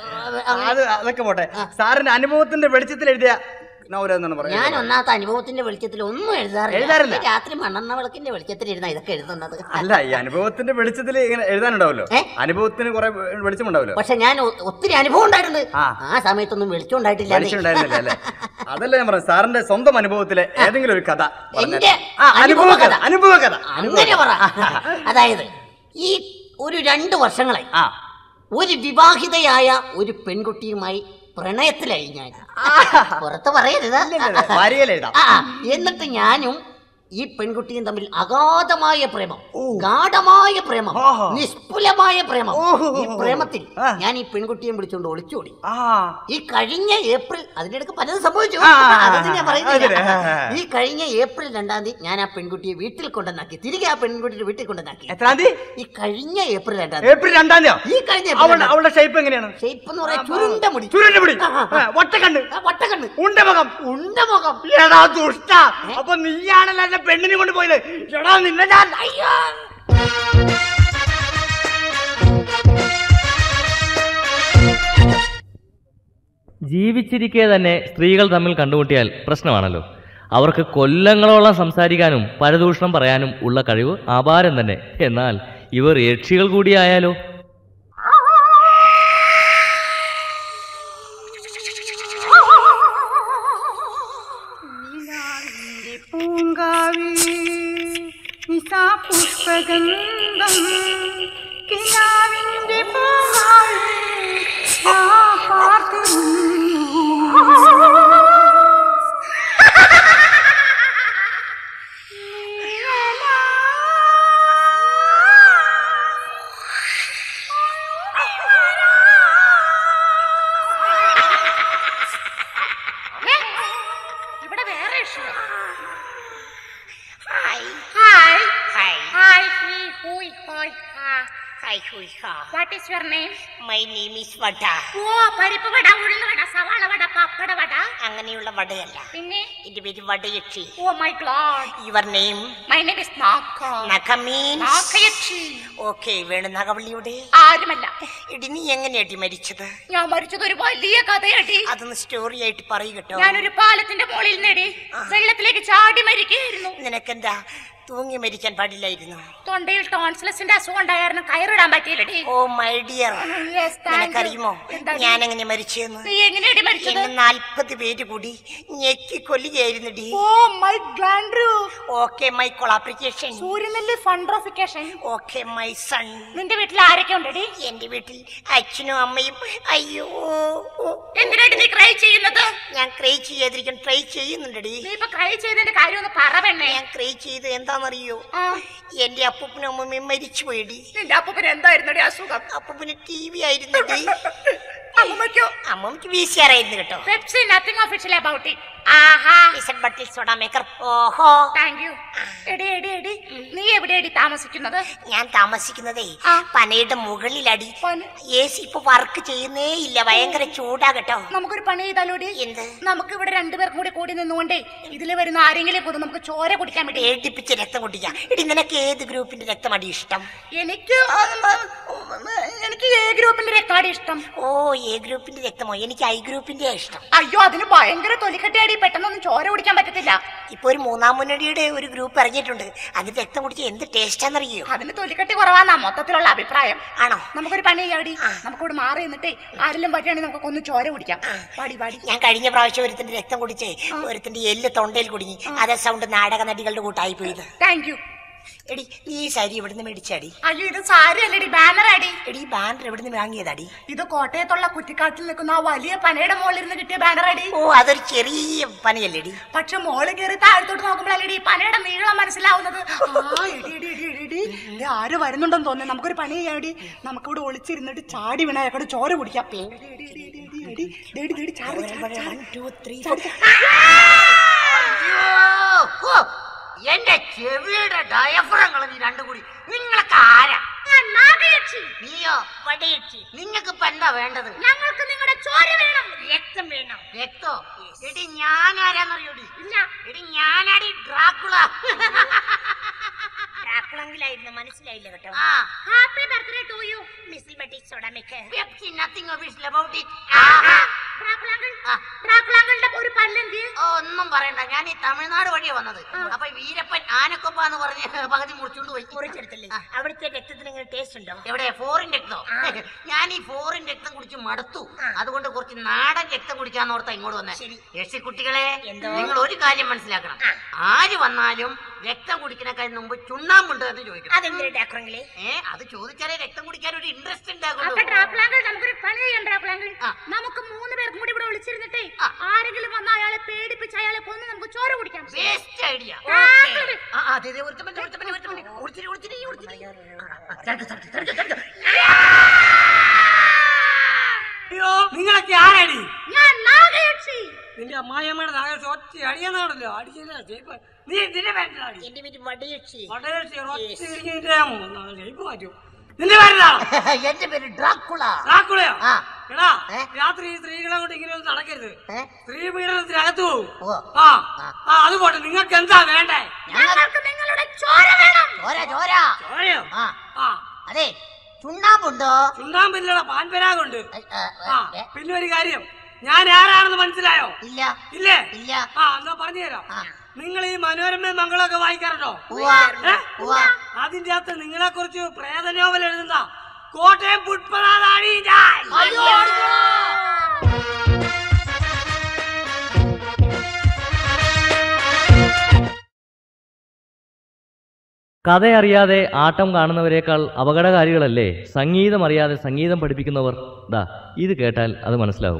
അത് അതൊക്കെ പോട്ടെ സാറിന്റെ അനുഭവത്തിന്റെ വെളിച്ചത്തിൽ എഴുതിയ നോവൽ എന്നാണ് ഞാൻ പറയുന്നത് ഒന്നാമത്തെ അനുഭവത്തിന്റെ വെളിച്ചത്തിൽ ഒന്നും എഴുതാറില്ല എഴുതാറില്ല? രാത്രി മണ്ണെണ്ണ വിളക്കിന്റെ വെളിച്ചത്തിൽ ഇരുന്ന ഇതൊക്കെ എഴുതുന്നത് അല്ല ഈ അനുഭവത്തിന്റെ വെളിച്ചത്തിൽ ഇങ്ങനെ എഴുതാനുണ്ടാവല്ലോ അനുഭവത്തിന് കുറെ വെളിച്ചമുണ്ടാവല്ലോ പക്ഷെ ഞാൻ ഒ- ഒത്തിരി അനുഭവം ഉണ്ടായിട്ടുണ്ട് ആ. ആ സമയത്തൊന്നും വെളിച്ചം ഉണ്ടായിട്ടില്ല വെളിച്ചമുണ്ടായിരുന്നില്ല അല്ലേ അതല്ല ഞാൻ പറഞ്ഞു സാറിന്റെ സ്വന്തം അനുഭവത്തിലെ ഏതെങ്കിലും ഒരു കഥ പറഞ്ഞാൽ. എന്റെ ആ, അനുഭവ കഥ അനുഭവ കഥ അങ്ങനെ പറ അതായത് ഈ ഒരു രണ്ട് വർഷങ്ങളായി ഒരു വിവാഹിതയായ ഒരു പെൺകുട്ടിയുമായി പ്രണയത്തിലായി ഞാൻ പുറത്ത് പറയരുത് ഭാര്യയിൽ എഴുതാം ആ, എന്നിട്ട് ഞാനും ഈ പെൺകുട്ടിയും തമ്മിൽ അഗാധമായ പ്രേമം ഗാഠമായ പ്രേമം നിഷ്പുലമായ പ്രേമം ഈ പ്രേമത്തിൽ ഞാൻ ഈ പെൺകുട്ടിയെ വിളിച്ചുകൊണ്ട് ഒളിച്ചോടി ഈ കഴിഞ്ഞ ഏപ്രിൽ അതിനിടയ്ക്ക് പലതും സംഭവിച്ചു ആ, ആ, ആ, അതൊന്നും ഞാൻ പറയുന്നില്ല ആ, ശരി. ഈ കഴിഞ്ഞ ഏപ്രിൽ രണ്ടാം തീയതി ഞാൻ ആ പെൺകുട്ടിയെ വീട്ടിൽ കൊണ്ടുവന്നാക്കി തിരികെ ആ പെൺകുട്ടിയുടെ വീട്ടിൽ കൊണ്ടുവന്നാക്കി എത്രാം തീയതി ഈ കഴിഞ്ഞ ഏപ്രിൽ രണ്ടാം തീയതി ഏപ്രിൽ രണ്ടാം തീയതിയോ ഈ കഴിഞ്ഞ അവളുടെ അവളുടെ ഷേപ്പ് എങ്ങനെയാണ് ഷേപ്പ് എന്ന് പറയാൻ ചുരുണ്ട മുടി ചുരുണ്ട മുടി ആ, ആ, ആ. ആ, വട്ടക്കണ്ണ് വട്ടക്കണ്ണ് ഉണ്ടമുഖം ഉണ്ടമുഖം എടാ ദുഷ്ട അപ്പൊ നീയാണല്ലോ എന്റെ പെണ്ണിനെ കൊണ്ട് പോയത് എടാ നിന്നെ ഞാൻ അയ്യോ ജീവിച്ചിരിക്കെ തന്നെ സ്ത്രീകൾ തമ്മിൽ കണ്ടുമുട്ടിയാൽ പ്രശ്നമാണല്ലോ അവർക്ക് കൊല്ലങ്ങളോളം സംസാരിക്കാനും പരദൂഷണം പറയാനും ഉള്ള കഴിവ് അപാരം തന്നെ എന്നാൽ ഇവർ യക്ഷികൾ കൂടിയായാലോ പൂവേ പുഷ്പഗന്ധം കിനാവിന്റെ പൂവായി ഞാൻ കാത്തിരുന്നു. ഇവിടെ വേറെ issue hi hi hi hi ഹീ ഹൂയ് ഹോയ് ഹാ ഹായ് ഹൂയ് ഹാ what is your name my name is vada oh parippu vada ഉഴുന്ന് വട സവാള വട പപ്പട വട അങ്ങനെയുള്ള വടയല്ല പിന്നെ എന്റെ പേര് വടയക്ഷി oh my god your name my name is നാക്ക നഖ മീൻസ് നാക്കയക്ഷി ഓക്കെ വേണു നഖവള്ളിയുടെ ആരുമല്ല ഇടി നീ എങ്ങനെയാട്ടി മരിച്ചത് ഞാൻ മരിച്ചത് ഒരു വലിയ കഥയടി അതൊന്ന് സ്റ്റോറി ആയിട്ട് പറയൂ കേട്ടോ ഞാനൊരു പാലത്തിന്റെ മുകളിൽ നേടി വെള്ളത്തിലേക്ക് ചാടി മരിക്കുകയായിരുന്നു നിനക്കെന്താ തൂങ്ങി മരിക്കാൻ പാടില്ലായിരുന്നു തൊണ്ടയിൽ ടോൺസിലസിന്റെ അസുഖം ഉണ്ടായിരുന്നു കയറിടാൻ പറ്റിയില്ലടി oh my dear Yes, thank you. നിനക്കറിയുമോ എന്താടി? ഞാൻ എങ്ങനെ മരിച്ചെന്ന് നീ എങ്ങനെയാടി മരിച്ചത് എന്നെ നാൽപ്പത് പേര് കൂടി ഞെക്കി കൊല്ലുകയായിരുന്നു ഡി ഓ മൈ ഗ്രാൻഡ്രൂ ഓക്കെ മൈ കൊളാപ്ലിക്കേഷൻ സൂര്യനെല്ലി ഫണ്ട്രോഫിക്കേഷൻ ഓക്കെ മൈ സൺ നിന്റെ വീട്ടിൽ ആരൊക്കെ ഉണ്ടടി എന്റെ വീട്ടിൽ അച്ഛനും അമ്മയും അയ്യോ എന്തിനായിട്ട് നീ ക്രൈ ചെയ്യുന്നത് ഞാൻ ക്രൈ ചെയ്യാതിരിക്കാൻ ട്രൈ ചെയ്യുന്നുണ്ടടി നീ ഇപ്പൊ ക്രൈ ചെയ്തതിന്റെ കാര്യം ഒന്ന് പറ പെണ്ണേ ഞാൻ ക്രൈ ചെയ്ത് എന്താണെന്നറിയോ ആ, എന്റെ അപ്പൂപ്പനും അമ്മയും മരിച്ചു പോയിടി നിന്റെ അപ്പൂപ്പന് എന്തായിരുന്നടി അസുഖം അപ്പൂപ്പന് ടി വി ആയിരുന്നടി അമ്മയ്ക്കോ അമ്മമ്മക്ക് വി സി ആർ ആയിരുന്നു കേട്ടോ Pepsi nothing official about it ആഹാ ലിസൺ ബട്ടിൽ സോഡ മേക്കർ ഓഹോ താങ്ക് യു എടി എടി എടി നീ എവിടെയടി താമസിക്കുന്നത് ഞാൻ താമസിക്കുന്നതേ ആ. പനയുടെ മുകളിലടി പന- എ സി ഇപ്പൊ വർക്ക് ചെയ്യുന്നേ ഇല്ല ഭയങ്കര ചൂടാ കേട്ടോ നമുക്കൊരു പണി ചെയ്താലോടി എന്ത് നമുക്ക് ഇവിടെ രണ്ടുപേർക്കും കൂടി കൂടി നിന്നുകൊണ്ടേ ഇതിൽ വരുന്ന ആരെങ്കിലും കൊതു നമുക്ക് ചോര കുടിക്കാൻ വേണ്ടി പേടിപ്പിച്ച് രക്തം കുടിക്കാം ഇടി നിനക്ക് ഏത് ഗ്രൂപ്പിന്റെ രക്തമടി ഇഷ്ടം എനിക്ക് ആ, ഉം, എനിക്ക് എ ഗ്രൂപ്പിന്റെ രക്കാടി ഇഷ്ടം ഓ എ ഗ്രൂപ്പിന്റെ രക്തമോ എനിക്ക് ഐ ഗ്രൂപ്പിന്റെ ഇഷ്ടം അയ്യോ അതിന് ഭയങ്കര തൊലിക്കട്ടിയാടി പെട്ടെന്നൊന്നും ചോര കുടിക്കാൻ പറ്റത്തില്ല ഇപ്പൊ ഒരു മൂന്നാം മുന്നണിയുടെ ഒരു ഗ്രൂപ്പ് ഇറങ്ങിയിട്ടുണ്ട് അതിന് രക്തം കുടിച്ച് എന്ത് ടേസ്റ്റാന്നറിയോ അതിന് തൊലിക്കട്ടി കുറവാന്നാ മൊത്തത്തിലുള്ള അഭിപ്രായം ആണോ നമുക്കൊരു പണി ചെയ്യാടി നമുക്കിവിടെ മാറി നിന്നിട്ടേ ആരെങ്കിലും പറ്റുകയാണെങ്കിൽ നമുക്ക് ഒന്ന് ചോര കുടിക്കാം പാടി പാടി ഞാൻ കഴിഞ്ഞ പ്രാവശ്യം ഒരുത്തിന്റെ രക്തം കുടിച്ച് ഒരുത്തിന്റെ എല്ല് തൊണ്ടയിൽ കുടുങ്ങി അതേ സൗണ്ട് നാടക നടികളുടെ കൂട്ടായി പോയത് താങ്ക് യു എടി നീ ഈ സാരി എവിടുന്ന് മേടിച്ചാടി അയ്യോ ഇത് സാരി അല്ലടി ബാനർ അടി എടി ഈ ബാനർ എവിടുന്ന് വാങ്ങിയതാടി ഇത് കോട്ടയത്തുള്ള കുറ്റിക്കാട്ടിൽ നിൽക്കുന്ന ആ വലിയ പനയുടെ മുകളിൽ നിന്ന് കിട്ടിയ ബാനർ അടി ഓ അതൊരു ചെറിയ പനിയല്ലേടി പക്ഷെ മോള് കയറി താഴത്തോട്ട് നോക്കുമ്പോഴല്ലേ ഈ പനയുടെ നീളം മനസ്സിലാവുന്നത് ആ എടി എടി എടി എടി എടി ദേ ആര് വരുന്നുണ്ടെന്ന് തോന്നുന്നു നമുക്കൊരു പണി ചെയ്യാടി നമുക്കിവിടെ ഒളിച്ചിരുന്നിട്ട് ചാടി വീണ അയാളുടെ ചോര കുടിക്കാം എടി, എടി, എടി, എടി, എടി, എടി. ദേ, എടി, ദേ, എടി, ചാടി, ചാടി, ചാടി. ചാടി. എന്റെ ചെവിയുടെ ഡയഫ്രം കളഞ്ഞ് രണ്ടു കൂടി നിങ്ങളൊക്കെ ആരാ നീയോ വടയക്ഷി നിങ്ങൾക്ക് ഇപ്പൊ എന്താ വേണ്ടത് ഞങ്ങൾക്ക് നിങ്ങളുടെ ചോര വേണം രക്തം വേണം രക്തോ എടി ഞാൻ ആരാന്നറിയോടി ഇല്ല എടി ഞാനാടി ഡ്രാക്കുള ഡ്രാക്കുളെങ്കിലായിരുന്നു മനസ്സിലായില്ല കേട്ടോ ഹാപ്പി ബർത്ത്ഡേ ടു യു മിസ്സിൽ ബട്ടി soda maker Pepsi nothing official about it ഡ്രാക്കുളാങ്കളുടെ ഒരു പല്ലെന്തി ഒന്നും പറയണ്ട ഞാൻ ഈ തമിഴ്നാട് വഴിയാ വന്നത് അപ്പൊ ഈ വീരപ്പൻ ആനക്കൊപ്പ എന്ന് പറഞ്ഞ് പകുതി മുറിച്ചുകൊണ്ട് പോയി മുറിച്ചെടുത്തല്ലേ അവിടുത്തെ രക്തത്തിന് ഇങ്ങനെ ടേസ്റ്റ് ഉണ്ടോ എവിടെ ഫോറിൻ രക്തം ഞാൻ ഈ ഫോറിൻ രക്തം കുടിച്ച് മടുത്തു അതുകൊണ്ട് കുറച്ച് നാടൻ രക്തം കുടിക്കാന്ന് ഓർത്താ ഇങ്ങോട്ട് വന്നേ യക്ഷി കുട്ടികളെ നിങ്ങൾ ഒരു കാര്യം മനസ്സിലാക്കണം ആര് വന്നാലും രക്തം കുടിക്കണേക്കാൾ മുമ്പ് ചുണ്ണാമ്പുണ്ട് എന്ന് ചോദിക്കണം അതെന്തിനാ ഡാക്ടറെങ്കിലേ ഏ അത് ചോദിച്ചാലേ രക്തം കുടിക്കാൻ ഒരു ഇൻട്രസ്റ്റ് അപ്പൊ ഉണ്ടാകുള്ളൂ ഡ്രാക്കുളാങ്കൾ നമുക്കൊരു പണി ചെയ്യാം ഡ്രാക്കുളാങ്കൾ നമുക്ക് മൂന്ന് പേർക്കും കൂടി ഇവിടെ വിളിച്ചിരുന്നിട്ടേ ആരെങ്കിലും വന്ന അയാളെ പേടിപ്പിച്ച് അയാളെ കൊന്ന് നമുക്ക് ചോര കുടിക്കാം ബെസ്റ്റ് ഐഡിയ ഡ്രാക്കുള. അതെ അതെ ഒരുത്തം പറ്റി ഒരുത്തം പറ്റി ഒരുത്തം പറ്റി ഒളിച്ചിരി ഒളിച്ചിരി ഒളിച്ചിരി അയ്യോ നിങ്ങളൊക്കെ ആരാടി ഞാൻ നാഗയക്ഷി നിന്റെ അമ്മായിയമ്മയുടെ നാഗേഷ് ഒറ്റ അടിയെന്നാണല്ലോ അടിച്ചില്ല ജയിപ്പ് നീ നിന്റെ പേരിലാടി എന്റെ പേര് വടയക്ഷി വടകേഷി ഒറ്റ ഇരിക്കുന്നതിന്റെ ജയിപ്പ് മാറ്റും നിന്റെ പേരിലാ എന്റെ പേര് ഡ്രാക്കുള ഡ്രാക്കുളയോ ആ. എടാ ഏ? രാത്രി ഈ സ്ത്രീകളെ കൊണ്ട് ഇങ്ങനെ ഒന്നും നടക്കരുത് ഏ? സ്ത്രീ പീഡനത്തിനകത്ത് പോവും ഓ. ആ ആ അത് പോട്ടെ നിങ്ങൾക്ക് എന്താ വേണ്ടേ ഞങ്ങൾക്ക് നിങ്ങളുടെ ചോര വേണം ചോര ചോര ചോരയോ ആ ആ അതെ ചുണ്ണാമ്പുണ്ടോ ചുണ്ടാമ്പില്ലടാ പാൻപരാഗുണ്ട് ഏ, ഏ, ആ ഏ, പിന്നെ ഒരു കാര്യം ഞാൻ ആരാണെന്ന് മനസ്സിലായോ ഇല്ല ഇല്ലേ ഇല്ല ആ എന്നാ പറഞ്ഞു തരാം ആ. നിങ്ങൾ ഈ മനോരമ മംഗളമൊക്കെ വായിക്കാറുണ്ടോ ഉവ്വ. ഏ? ഉവ്വ. അതിന്റെ അകത്ത് നിങ്ങളെ കുറിച്ച് പ്രേത നോവൽ എഴുതുന്ന കോട്ടയം പുഷ്പനാഥാണ് ഞാൻ കഥ അറിയാതെ ആട്ടം കാണുന്നവരെക്കാൾ അപകടകാരികളല്ലേ സംഗീതം അറിയാതെ സംഗീതം പഠിപ്പിക്കുന്നവർ ദാ ഇത് കേട്ടാൽ അത് മനസ്സിലാവും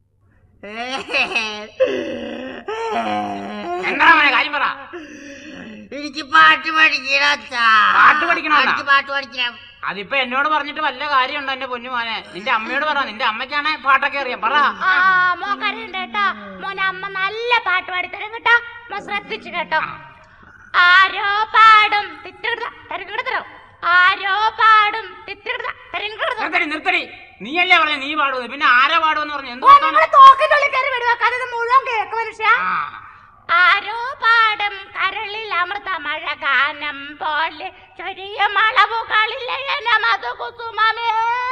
എന്താ മോനെ കാര്യം പറ എനിക്ക് പാട്ട് പഠിക്കണം പാട്ട് പഠിക്കണോ എനിക്ക് പാട്ട് പഠിക്കണം അതിപ്പോ എന്നോട് പറഞ്ഞിട്ട് വല്ല കാര്യമുണ്ടോ എന്റെ പൊന്നു മോനെ നിന്റെ അമ്മയോട് പറ നിന്റെ അമ്മയ്ക്കാണെ പാട്ടൊക്കെ അറിയാം പറ ആ മോൻ കരയണ്ട കേട്ടോ മോനെ അമ്മ നല്ല പാട്ട് പാടിത്തരും കേട്ടോ മോൻ ശ്രദ്ധിച്ചു കേട്ടോ ആരോ പാടും തിത്തിടുക തരും ആരോ പാടും തിത്തിടുക നിർത്തടി നിർത്തടി നീയല്ലേ പറഞ്ഞു നീ പാടുന്നത് പിന്നെ ആരാ പാടുമെന്ന് പറഞ്ഞു എന്ത് നിങ്ങൾ തോക്കിനുള്ളിൽ കയറി വിടുക കഥ മുഴുവൻ കേക്ക് മനുഷ്യ ആരോ പാടും കരളിൽ അമൃത മഴ ഗാനം പോലെ ചൊരിയും അളവുകളിലെ മധു കുസുമമേ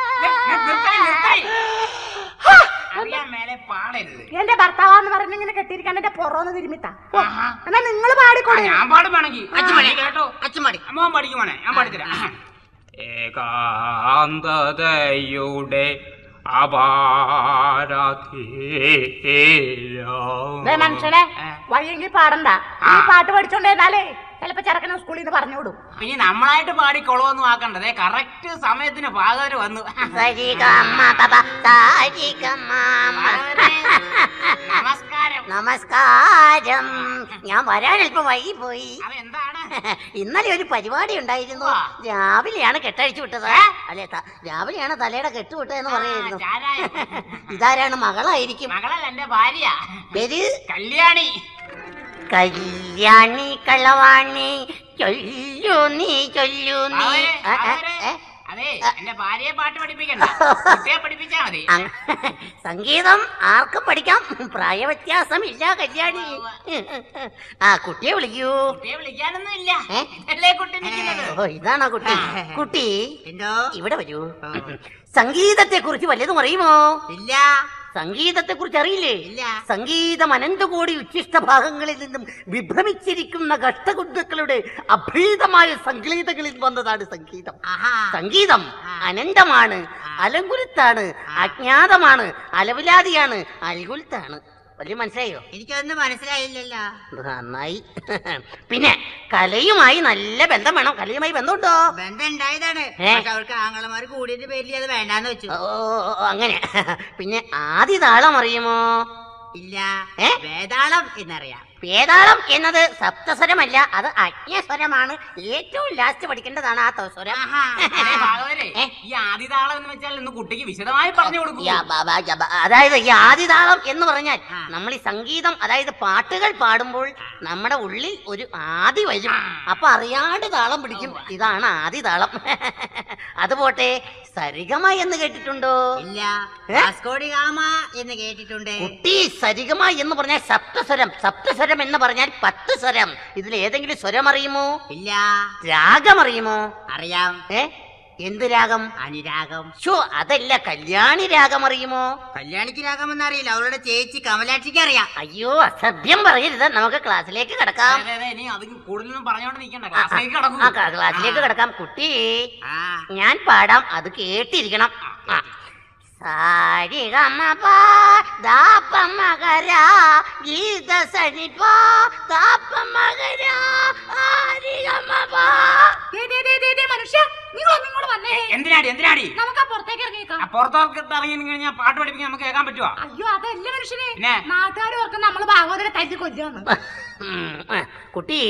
അറിയാൻ മേലെ പാടരുത് എന്റെ ഭർത്താവാന്ന് പറഞ്ഞ് ഇങ്ങനെ കെട്ടിയിരിക്കാൻ എന്റെ പൊറോന്ന് തിരുമിത്താ എന്നാ നിങ്ങൾ പാടിക്കോളൂ ഞാൻ പാടും വേണമെങ്കിൽ അച്ഛൻ കേട്ടോ അച്ഛൻ മോൻ പഠിക്കും മോനെ ഞാൻ പാടിത്തരാം ഏകാന്തതയുടെ ദേ മനുഷ്യനെ വഴിയെങ്കിൽ പാടണ്ട ഈ പാട്ട് പഠിച്ചോണ്ടേന്നാലേ ചിലപ്പോ ചെറുക്കനെ സ്കൂളിൽ നിന്ന് പറഞ്ഞു വിടും ഇനി നമ്മളായിട്ട് പാടിക്കൊള്ളുവൊന്നും ആക്കണ്ടതേ കറക്റ്റ് സമയത്തിന് പാകവര് വന്നു നമസ്കാരം നമസ്കാരം ഞാൻ വരാൻ അല്പം വൈകി പോയി ഇന്നലെ ഒരു പരിപാടി ഉണ്ടായിരുന്നു രാവിലെയാണ് കെട്ടഴിച്ചു വിട്ടത് അല്ലെ ത- രാവിലെയാണ് തലയുടെ കെട്ട് വിട്ടതെന്ന് പറയായിരുന്നു ഇതാരാണ് മകളായിരിക്കും മകളല്ല എന്റെ ഭാര്യ പേര് കല്യാണി കല്യാണി കളവാണി ചൊല്ലു നീ ചൊല്ലു നീ അവരെ- ആ, ആ, അവരെ- ഏ? അതെ എന്റെ ഭാര്യയെ പാട്ട് പഠിപ്പിക്കണ്ട കുട്ടിയെ പഠിപ്പിച്ചാ മതി അങ്- സംഗീതം ആർക്കും പഠിക്കാം പ്രായവ്യത്യാസമില്ല കല്യാണി ആ കുട്ടിയെ വിളിക്കൂ കുട്ടിയെ വിളിക്കാനൊന്നും ഇല്ല ഇതല്ലേ കുട്ടി നിൽക്കുന്നത് ഓ ഇതാണോ കുട്ടി കുട്ടി ഇവിടെ വരൂ സംഗീതത്തെ കുറിച്ച് വല്ലതും അറിയുമോ ഇല്ല സംഗീതത്തെ കുറിച്ച് അറിയില്ലേ ഇല്ല സംഗീതം അനന്തകോടി ഉച്ഛിഷ്ട ഭാഗങ്ങളിൽ നിന്നും വിഭ്രമിച്ചിരിക്കുന്ന കഷ്ടകുദ്ധക്കളുടെ അഭേദമായ സംഗീതങ്ങളിൽ വന്നതാണ് സംഗീതം സംഗീതം അനന്തമാണ് അലങ്കുരുത്താണ് അജ്ഞാതമാണ് അലവിലാതിയാണ് അൽകുൽത്താണ് വലിയ മനസ്സിലായോ എനിക്കൊന്നും മനസ്സിലായില്ലല്ലോ നന്നായി പിന്നെ കലയുമായി നല്ല ബന്ധം വേണം കലയുമായി ബന്ധമുണ്ടോ ബന്ധം ഉണ്ടായതാണ് ഏ? പക്ഷെ അവർക്ക് ആങ്ങളമാര് കൂടിയതിന്റെ പേരിൽ അത് വേണ്ടാന്ന് വെച്ചു ഓ ഓ, അങ്ങനെ പിന്നെ ആദ്യ താളം അറിയുമോ ഇല്ല വേതാളം എന്നറിയാം വേതാളം എന്നത് സപ്തസ്വരമല്ല അത് അജ്ഞസ്വരമാണ് ഏറ്റവും ലാസ്റ്റ് പഠിക്കേണ്ടതാണ് ആ ത- സ്വരം അതെ, ഭാഗവതരെ, ഈ ആദിതാളം എന്ന് വെച്ചാൽ ഇന്ന് കുട്ടിക്ക് വിശദമായി പറഞ്ഞു കൊടുക്കൂ യാ, ബ, ബ, ജ, ബ. അതായത് ഈ ആദിതാളം എന്ന് പറഞ്ഞാൽ നമ്മൾ ഈ സംഗീതം അതായത് പാട്ടുകൾ പാടുമ്പോൾ നമ്മുടെ ഉള്ളിൽ ഒരു ആദി വരും അപ്പൊ അറിയാണ്ട് താളം പിടിക്കും ഇതാണ് ആദിതാളം അത് പോട്ടെ സരിഗമ എന്ന് കേട്ടിട്ടുണ്ടോ ഇല്ല വാസ്കോഡി ഗാമ എന്ന് കേട്ടിട്ടുണ്ട് കുട്ടി സരിഗമ എന്ന് പറഞ്ഞാൽ സപ്തസ്വരം സപ്തസ്വരം എന്ന് പറഞ്ഞാൽ പത്ത് സ്വരം ഇതിൽ ഏതെങ്കിലും സ്വരം അറിയുമോ ഇല്ല രാഗം അറിയുമോ അറിയാം ഏ എന്ത് രാഗം അനുരാഗം ഷോ അതല്ല കല്യാണി രാഗം അറിയുമോ കല്യാണിക്ക് രാഗമെന്ന് അറിയില്ല അവളുടെ ചേച്ചി കമലാക്ഷിക്ക് അറിയാം അയ്യോ അസഭ്യം പറയരുത് നമുക്ക് ക്ലാസ്സിലേക്ക് കിടക്കാം അതെ, അതെ, ഇനി അത് കൂടുതലൊന്നും പറഞ്ഞോണ്ട് നിൽക്കണ്ട ആ, ക്ലാസ്സിലേക്ക് ആ, കടക്കൂ ആ, ക- ക്ലാസ്സിലേക്ക് കിടക്കാം കുട്ടി ഞാൻ പാടാം അത് കേട്ടിരിക്കണം ആ. സാരിഗമപ ദാപമകര ഗീത സനിപ ദാപമകര ആരിഗമപ മനുഷ്യ നിങ്ങൾ ഒന്നിങ്ങോട്ട് വന്നേ എന്തിനാടി എന്തിനാടി നമുക്ക് പുറത്തേക്ക് ഇറങ്ങിയേക്കാം ആ പുറത്തോട്ട് ഇറങ്ങി കഴിഞ്ഞാൽ പാട്ട് പഠിപ്പിക്കാൻ നമുക്ക് കേൾക്കാൻ പറ്റുമോ അയ്യോ അതല്ല മനുഷ്യനെ പിന്നെ? നാട്ടുകാർ ഓർക്കും നമ്മള് ഭാഗവതരെ തല്ലി കൊല്ലുകയാണ് ഉം, ആ, കുട്ടി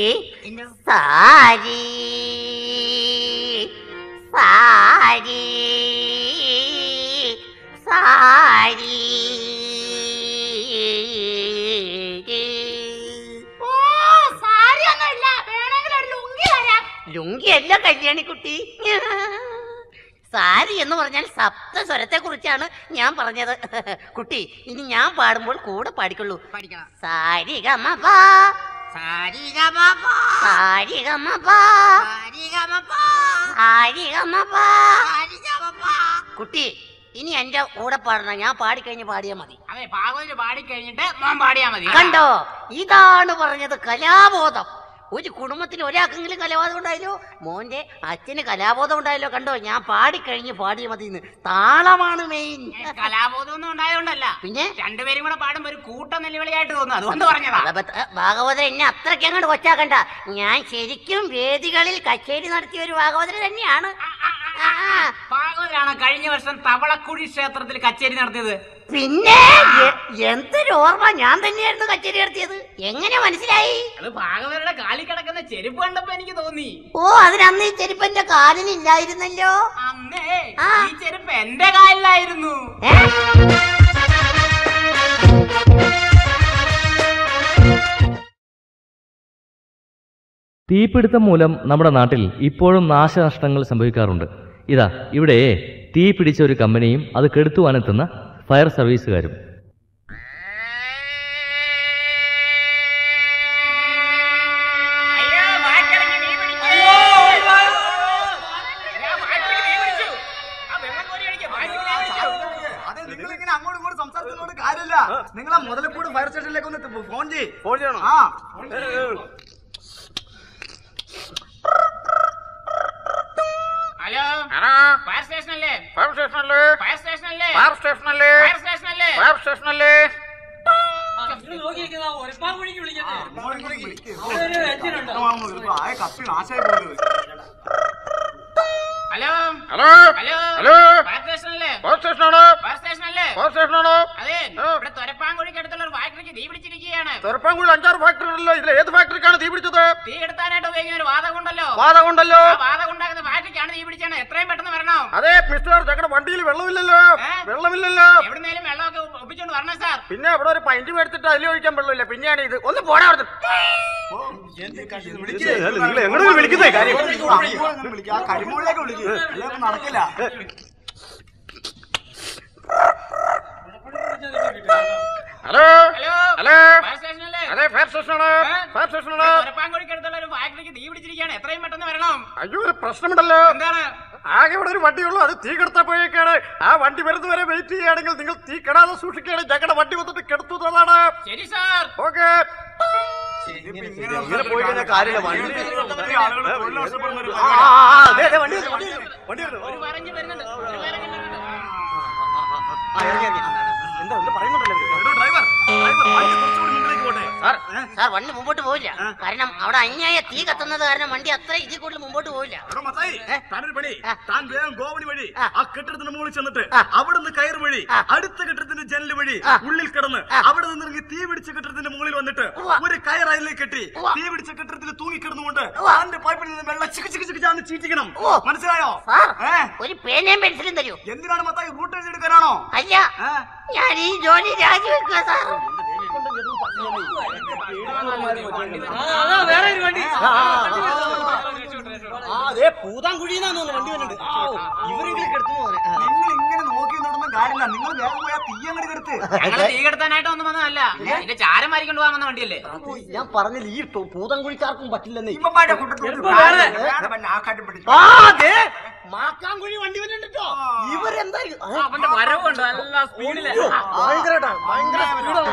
സാരി സാരി സാരി ഓ സാരി ഒന്നും ഇല്ല വേണമെങ്കിൽ ഒരു ലുങ്കി തരാം ലുങ്കിയല്ല കല്യാണിക്കുട്ടി സാരി എന്ന് പറഞ്ഞാൽ സപ്തസ്വരത്തെ കുറിച്ചാണ് ഞാൻ പറഞ്ഞത് കുട്ടി ഇനി ഞാൻ പാടുമ്പോൾ കൂടെ പാടിക്കൊള്ളൂ പഠിക്കണം സാരി ഗമപ സാരി ഗമപ സാരി ഗമപ സാരി ഗമപ സാരി ഗമപ സാരി ഗമപ കുട്ടി ഇനി എന്റെ കൂടെ പാടണം ഞാൻ പാടിക്കഴിഞ്ഞ് പാടിയാ മതി അതെ ഭാഗവതര് പാടി കഴിഞ്ഞിട്ട് മോൻ പാടിയാ മതി കണ്ടോ ഇതാണ് പറഞ്ഞത് കലാബോധം ഒരു കുടുംബത്തിൽ ഒരാൾക്കെങ്കിലും കലാബോധം ഉണ്ടായല്ലോ മോന്റെ അച്ഛന് കലാബോധം ഉണ്ടായല്ലോ കണ്ടോ ഞാൻ പാടിക്കഴിഞ്ഞ് പാടിയ മതി ഇന്ന് താളമാണ് മെയിൻ കലാബോധം ഒന്നും ഉണ്ടായോണ്ടല്ല പിന്നെ രണ്ടുപേരും കൂടെ പാടുമ്പോ ഒരു കൂട്ട നിലവിളിയായിട്ട് തോന്നുന്നു അതുകൊണ്ട് പറഞ്ഞതാ ഭാഗവതർ എന്നെ അത്രയ്ക്ക് അങ്ങോട്ട് കൊച്ചാക്കണ്ട ഞാൻ ശരിക്കും വേദികളിൽ കച്ചേരി നടത്തിയ ഒരു ഭാഗവതർ തന്നെയാണ് ഭാഗവതരാണ് കഴിഞ്ഞ വർഷം തവളക്കുഴി ക്ഷേത്രത്തിൽ കച്ചേരി നടത്തിയത് പിന്നെ എ- എന്തൊരു ഓർമ്മ ഞാൻ തന്നെയായിരുന്നു കച്ചേരി നടത്തിയത് എങ്ങനെ മനസ്സിലായി അത് ഭാഗവതരുടെ കാലിൽ കിടക്കുന്ന ചെരുപ്പ് കണ്ടപ്പോ എനിക്ക് തോന്നി ഓ അതിനന്ന് ഈ ചെരുപ്പ് എന്റെ കാലിനില്ലായിരുന്നല്ലോ അമ്മേ ഈ ചെരുപ്പ് എന്റെ കാലിലായിരുന്നു തീപിടുത്തം മൂലം നമ്മുടെ നാട്ടിൽ ഇപ്പോഴും നാശനഷ്ടങ്ങൾ സംഭവിക്കാറുണ്ട് ഇതാ ഇവിടെ തീ പിടിച്ച ഒരു കമ്പനിയും അത് കെടുത്തുവാനെത്തുന്ന ഫയർ സർവീസുകാരും അതെ നിങ്ങൾ ഇങ്ങനെ അങ്ങോട്ടും ഇങ്ങോട്ടും സംസാരിക്കുന്നതുകൊണ്ട് കാര്യമില്ല നിങ്ങൾ ആ മുതലക്കൂട് ഫയർ സ്റ്റേഷനിലേക്ക് ഒന്ന് ഫോൺ ചെയ്യ് ഫോൺ ചെയ്യണം ആ ഹലോ ഹലോ ഫയർ സ്റ്റേഷൻ അല്ലേ ഫയർ സ്റ്റേഷനല്ലേ ഫയർ സ്റ്റേഷൻ അല്ലേ ഫയർ സ്റ്റേഷനല്ലേ ഫയർ സ്റ്റേഷൻ അല്ലേ ഫയർ സ്റ്റേഷനല്ലേ ആയ കപ്പി നാശമായി പോകുന്നത് hello hello hello hello fire station അല്ലേ ഫയർ സ്റ്റേഷനാണോ ഫയർ സ്റ്റേഷൻ അല്ലേ ഫയർ സ്റ്റേഷനാണോ അതെ ഇവിടെ തുരപ്പാങ്കുഴിക്ക് അടുത്തുള്ള ഒരു ഫാക്ടറിക്ക് തീ പിടിച്ചിരിക്കുകയാണ് ചെറുപ്പംകുഴി അഞ്ചാറ് ഫാക്ടറി ഉണ്ടല്ലോ ഇതിൽ ഏത് ഫാക്ടറിക്കാണ് തീ പിടിച്ചത് തീ കെടുത്താനായിട്ട് ഉപയോഗിക്കുന്ന ഒരു വാതകം ഉണ്ടല്ലോ വാതകം ഉണ്ടല്ലോ ആ വാതകം ഉണ്ടാക്കുന്ന ഫാക്ടറിക്കാണ് തീ പിടിച്ചാണ് എത്രയും പെട്ടെന്ന് വരണം അതെ മിസ്റ്റർ ഞങ്ങളുടെ വണ്ടിയിൽ വെള്ളമില്ലല്ലോ വെള്ളമില്ലല്ലോ എവിടുന്നേലും വെള്ളമൊക്കെ ഒപ്പിച്ചോണ്ട് വരണം സാർ പിന്നെ ഇവിടെ ഒരു പൈന്റ് മേടിച്ചിട്ട് അതിൽ ഒഴിക്കാൻ വെള്ളമില്ല പിന്നെയാണ് ഇത് ഒന്ന് പോടാ അവിടുന്ന്. നിങ്ങൾ എങ്ങോട്ട് വിളിക്കുന്നേ കാര്യം ആ കരിമൂളിലേക്ക് വിളിക്കുക അല്ലേ നടക്കില്ല hello hello hello fire station അല്ലേ അതെ ഫയർ സ്റ്റേഷനാണ് ഫയർ സ്റ്റേഷനാണ് തുരപ്പാങ്കുഴിക്ക് അടുത്തുള്ള ഒരു ഫാക്ടറിക്ക് തീ പിടിച്ചിരിക്കുകയാണ് എത്രയും പെട്ടെന്ന് വരണം അയ്യോ ഒരു പ്രശ്നമുണ്ടല്ലോ എന്താണ് ആകെ ഇവിടെ ഒരു വണ്ടിയുള്ളൂ അത് തീ കെടുത്താൻ പോയേക്കാണ് ആ വണ്ടി വരുന്നവരെ വെയിറ്റ് ചെയ്യുകയാണെങ്കിൽ നിങ്ങൾ തീ കെടാതെ സൂക്ഷിക്കുകയാണ് ഞങ്ങളുടെ വണ്ടി വന്നിട്ട് കെടുത്തുന്നതാണ് ശരി സാർ ഓക്കെ ഇങ്ങനെ പോയി കഴിഞ്ഞാൽ കാര്യമില്ല വണ്ടി ഒത്തിരി ആളുകൾ തൊഴിൽ നഷ്ടപ്പെടുന്ന ഒരു ആ, ആ, ആ, അതെ, അതെ, വണ്ടി വരുന്നു, വണ്ടി വരുന്നു, വണ്ടി വരുന്നു. ഒരു പറഞ്ഞ് വരുന്നുണ്ട് ഒരു പറഞ്ഞ് വരുന്നുണ്ട് ആ, ഇറങ്ങി, ഇറങ്ങി. എന്താ എന്താ പറയുന്നുണ്ടല്ലോ ഇവര്? ഡ്രൈവർ ഡ്രൈവർ വണ്ടി കുറച്ചുകൂടി മുമ്പിലേക്ക് പോട്ടെ സാർ സാർ വണ്ടി മുമ്പോട്ട് പോവില്ല കാരണം അവിടെ അന്യായ തീ കത്തുന്നത് കാരണം വണ്ടി അത്ര ഇതിൽ കൂടുതൽ മുമ്പോട്ട് പോവില്ല എടോ മത്തായി, താനൊരു പണി താൻ വേഗം ഗോവണി വഴി ആ കെട്ടിടത്തിന് മുകളിൽ ചെന്നിട്ട് അവിടുന്ന് കയറ് വഴി അടുത്ത കെട്ടിടത്തിന്റെ ജനല് വഴി ഉള്ളിൽ കിടന്ന് അവിടെ നിന്ന് ഇറങ്ങി തീ പിടിച്ച കെട്ടിടത്തിന്റെ മുകളിൽ വന്നിട്ട് ഒരു കയർ അതിലേക്ക് കെട്ടി തീ പിടിച്ച കെട്ടിടത്തിൽ തൂങ്ങിക്കിടന്നുകൊണ്ട് അതിന്റെ പൈപ്പിൽ നിന്ന് വെള്ളം ചിക്ക് ചിക്ക് ചിക്കിച്ചാന്ന് ചീറ്റിക്കണം മനസ്സിലായോ സാർ ഏ? ഒരു പേനയും പെൻസിലും തരൂ എന്തിനാണ് മത്തായി റൂട്ട് എഴുതിയെടുക്കാനാണോ അല്ല ഞാൻ ഈ ജോലി രാജിവെക്കുക സാർ വേറെ ഒരു വണ്ടി ആ അതെ പൂതാൻകുഴിന്നാന്ന് തോന്നുന്നു വണ്ടി വരുന്നുണ്ട് ആ, ഓ, ഇവരെങ്കിലും കെടുത്തു നിങ്ങൾ ഇങ്ങനെ നോക്കി നടന്ന കാര്യമില്ല നിങ്ങൾ വേഗം പോയാ തീ അങ്ങോട്ട് കെടുത്ത് ഞങ്ങള് തീ കെടുത്താനായിട്ട് ഒന്നും വന്നതല്ല ഇതിന്റെ ചാരം മാരിക്കൊണ്ട് പോകാൻ വന്ന വണ്ടിയല്ലേ ഞാൻ പറഞ്ഞില്ല ഈ തു- പൂതൻകുഴിക്കാർക്കും പറ്റില്ലെന്നേ ഇമ്മപ്പാടെ കൂട്ടത്തിൽ ചെലപ്പോ വേറെ. ആക്കാട്ട് പിടിച്ചു ആ അതെ മാക്കാൻകുഴി വണ്ടി വരുന്നുണ്ടോ ഇവരെന്താ ഇത്? ആ, അവന്റെ വരവുണ്ട് നല്ല സ്പീഡില് അയ്യോ, ഭയങ്കരമായിട്ടാ ഭയങ്കര സ്പീഡാണ്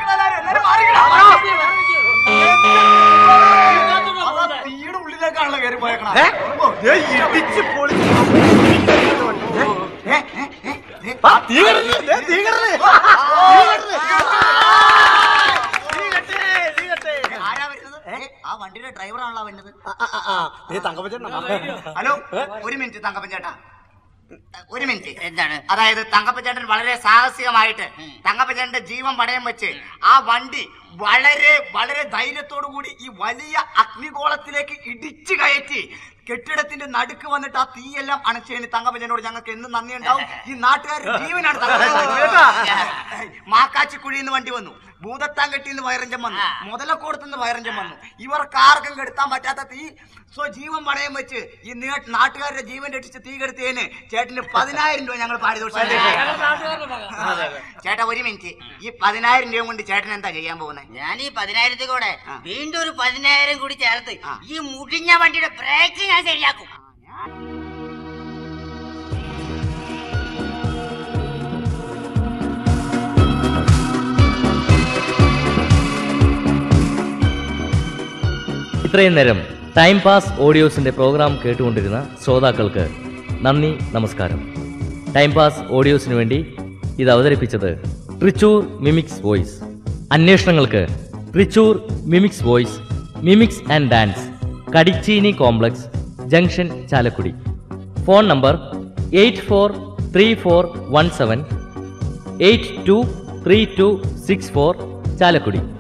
തീയുടെ ഉള്ളിലേക്കാണല്ലോ കയറി പോയേക്കണ ഏ? ദേ ഇടിച്ച് പൊളിച്ച് ആ, തീ കിടന്ന്, ദേ തീ കിടന്ന്. തീ കിടന്ന്. തീ കെട്ടേ. ആരാ വരുന്നത് ഏ, ആ വണ്ടിയുടെ ഡ്രൈവറാണല്ലോ വരുന്നത് ആ, ആ, ആ, ആ. ദേ തങ്കപ്പച്ചേട്ടനാ. ഹലോ ഒരു മിനിറ്റ് തങ്കപ്പൻ ചേട്ടാ ഒരു മിനിറ്റ് എന്താണ് അതായത് തങ്കപ്പൻ ചേട്ടൻ വളരെ സാഹസികമായിട്ട് തങ്കപ്പൻ ചേട്ടന്റെ ജീവൻ പണയം വെച്ച് ആ വണ്ടി വളരെ വളരെ ധൈര്യത്തോടു കൂടി ഈ വലിയ അഗ്നിഗോളത്തിലേക്ക് ഇടിച്ചു കയറ്റി കെട്ടിടത്തിന്റെ നടുക്ക് വന്നിട്ട് ആ തീയെല്ലാം അണച്ചതിന് തങ്കപ്പച്ചനോട് ഞങ്ങൾക്ക് എന്നും നന്ദി ഉണ്ടാവും ഈ നാട്ടുകാരുടെ ജീവനാണ് മാക്കാച്ചിക്കുഴി എന്ന് വണ്ടി വന്നു ഭൂതത്താങ്കെട്ടി നിന്ന് വയറഞ്ചം വന്നു മുതലക്കോടത്ത് നിന്ന് വയറഞ്ചം വന്നു ഇവർക്ക് ആർക്കും കെടുത്താൻ പറ്റാത്ത തീ സ്വ ജീവൻ പണയം വെച്ച് ഈ നീ- നാട്ടുകാരുടെ ജീവൻ രക്ഷിച്ച് തീ കെടുത്തിയതിന് ചേട്ടന് പതിനായിരം രൂപ ഞങ്ങൾ പാരിതോഷികം ചേട്ടാ ഒരു മിനിറ്റ് ഈ പതിനായിരം രൂപ കൊണ്ട് ചേട്ടൻ എന്താ ചെയ്യാൻ പോകുന്നത് ഞാൻ ഈ പതിനായിരത്തിൽ കൂടെ വീണ്ടും ഒരു പതിനായിരം കൂടി ചേർത്ത് ഈ മുടിഞ്ഞ വണ്ടിയുടെ ബ്രേക്ക് ഞാൻ ശരിയാക്കും ഇത്രയും നേരം ടൈം പാസ് ഓഡിയോസിന്റെ പ്രോഗ്രാം കേട്ടുകൊണ്ടിരുന്ന ശ്രോതാക്കൾക്ക് നന്ദി നമസ്കാരം ടൈം പാസ് ഓഡിയോസിന് വേണ്ടി ഇത് അവതരിപ്പിച്ചത് ട്രിച്ചൂർ മിമിക്സ് വോയിസ് അന്വേഷണങ്ങൾക്ക് Trichur mimics voice mimics and dance കടിച്ചീനി complex junction Chalakudy phone number eight four three four one seven eight two three two six four Chalakudy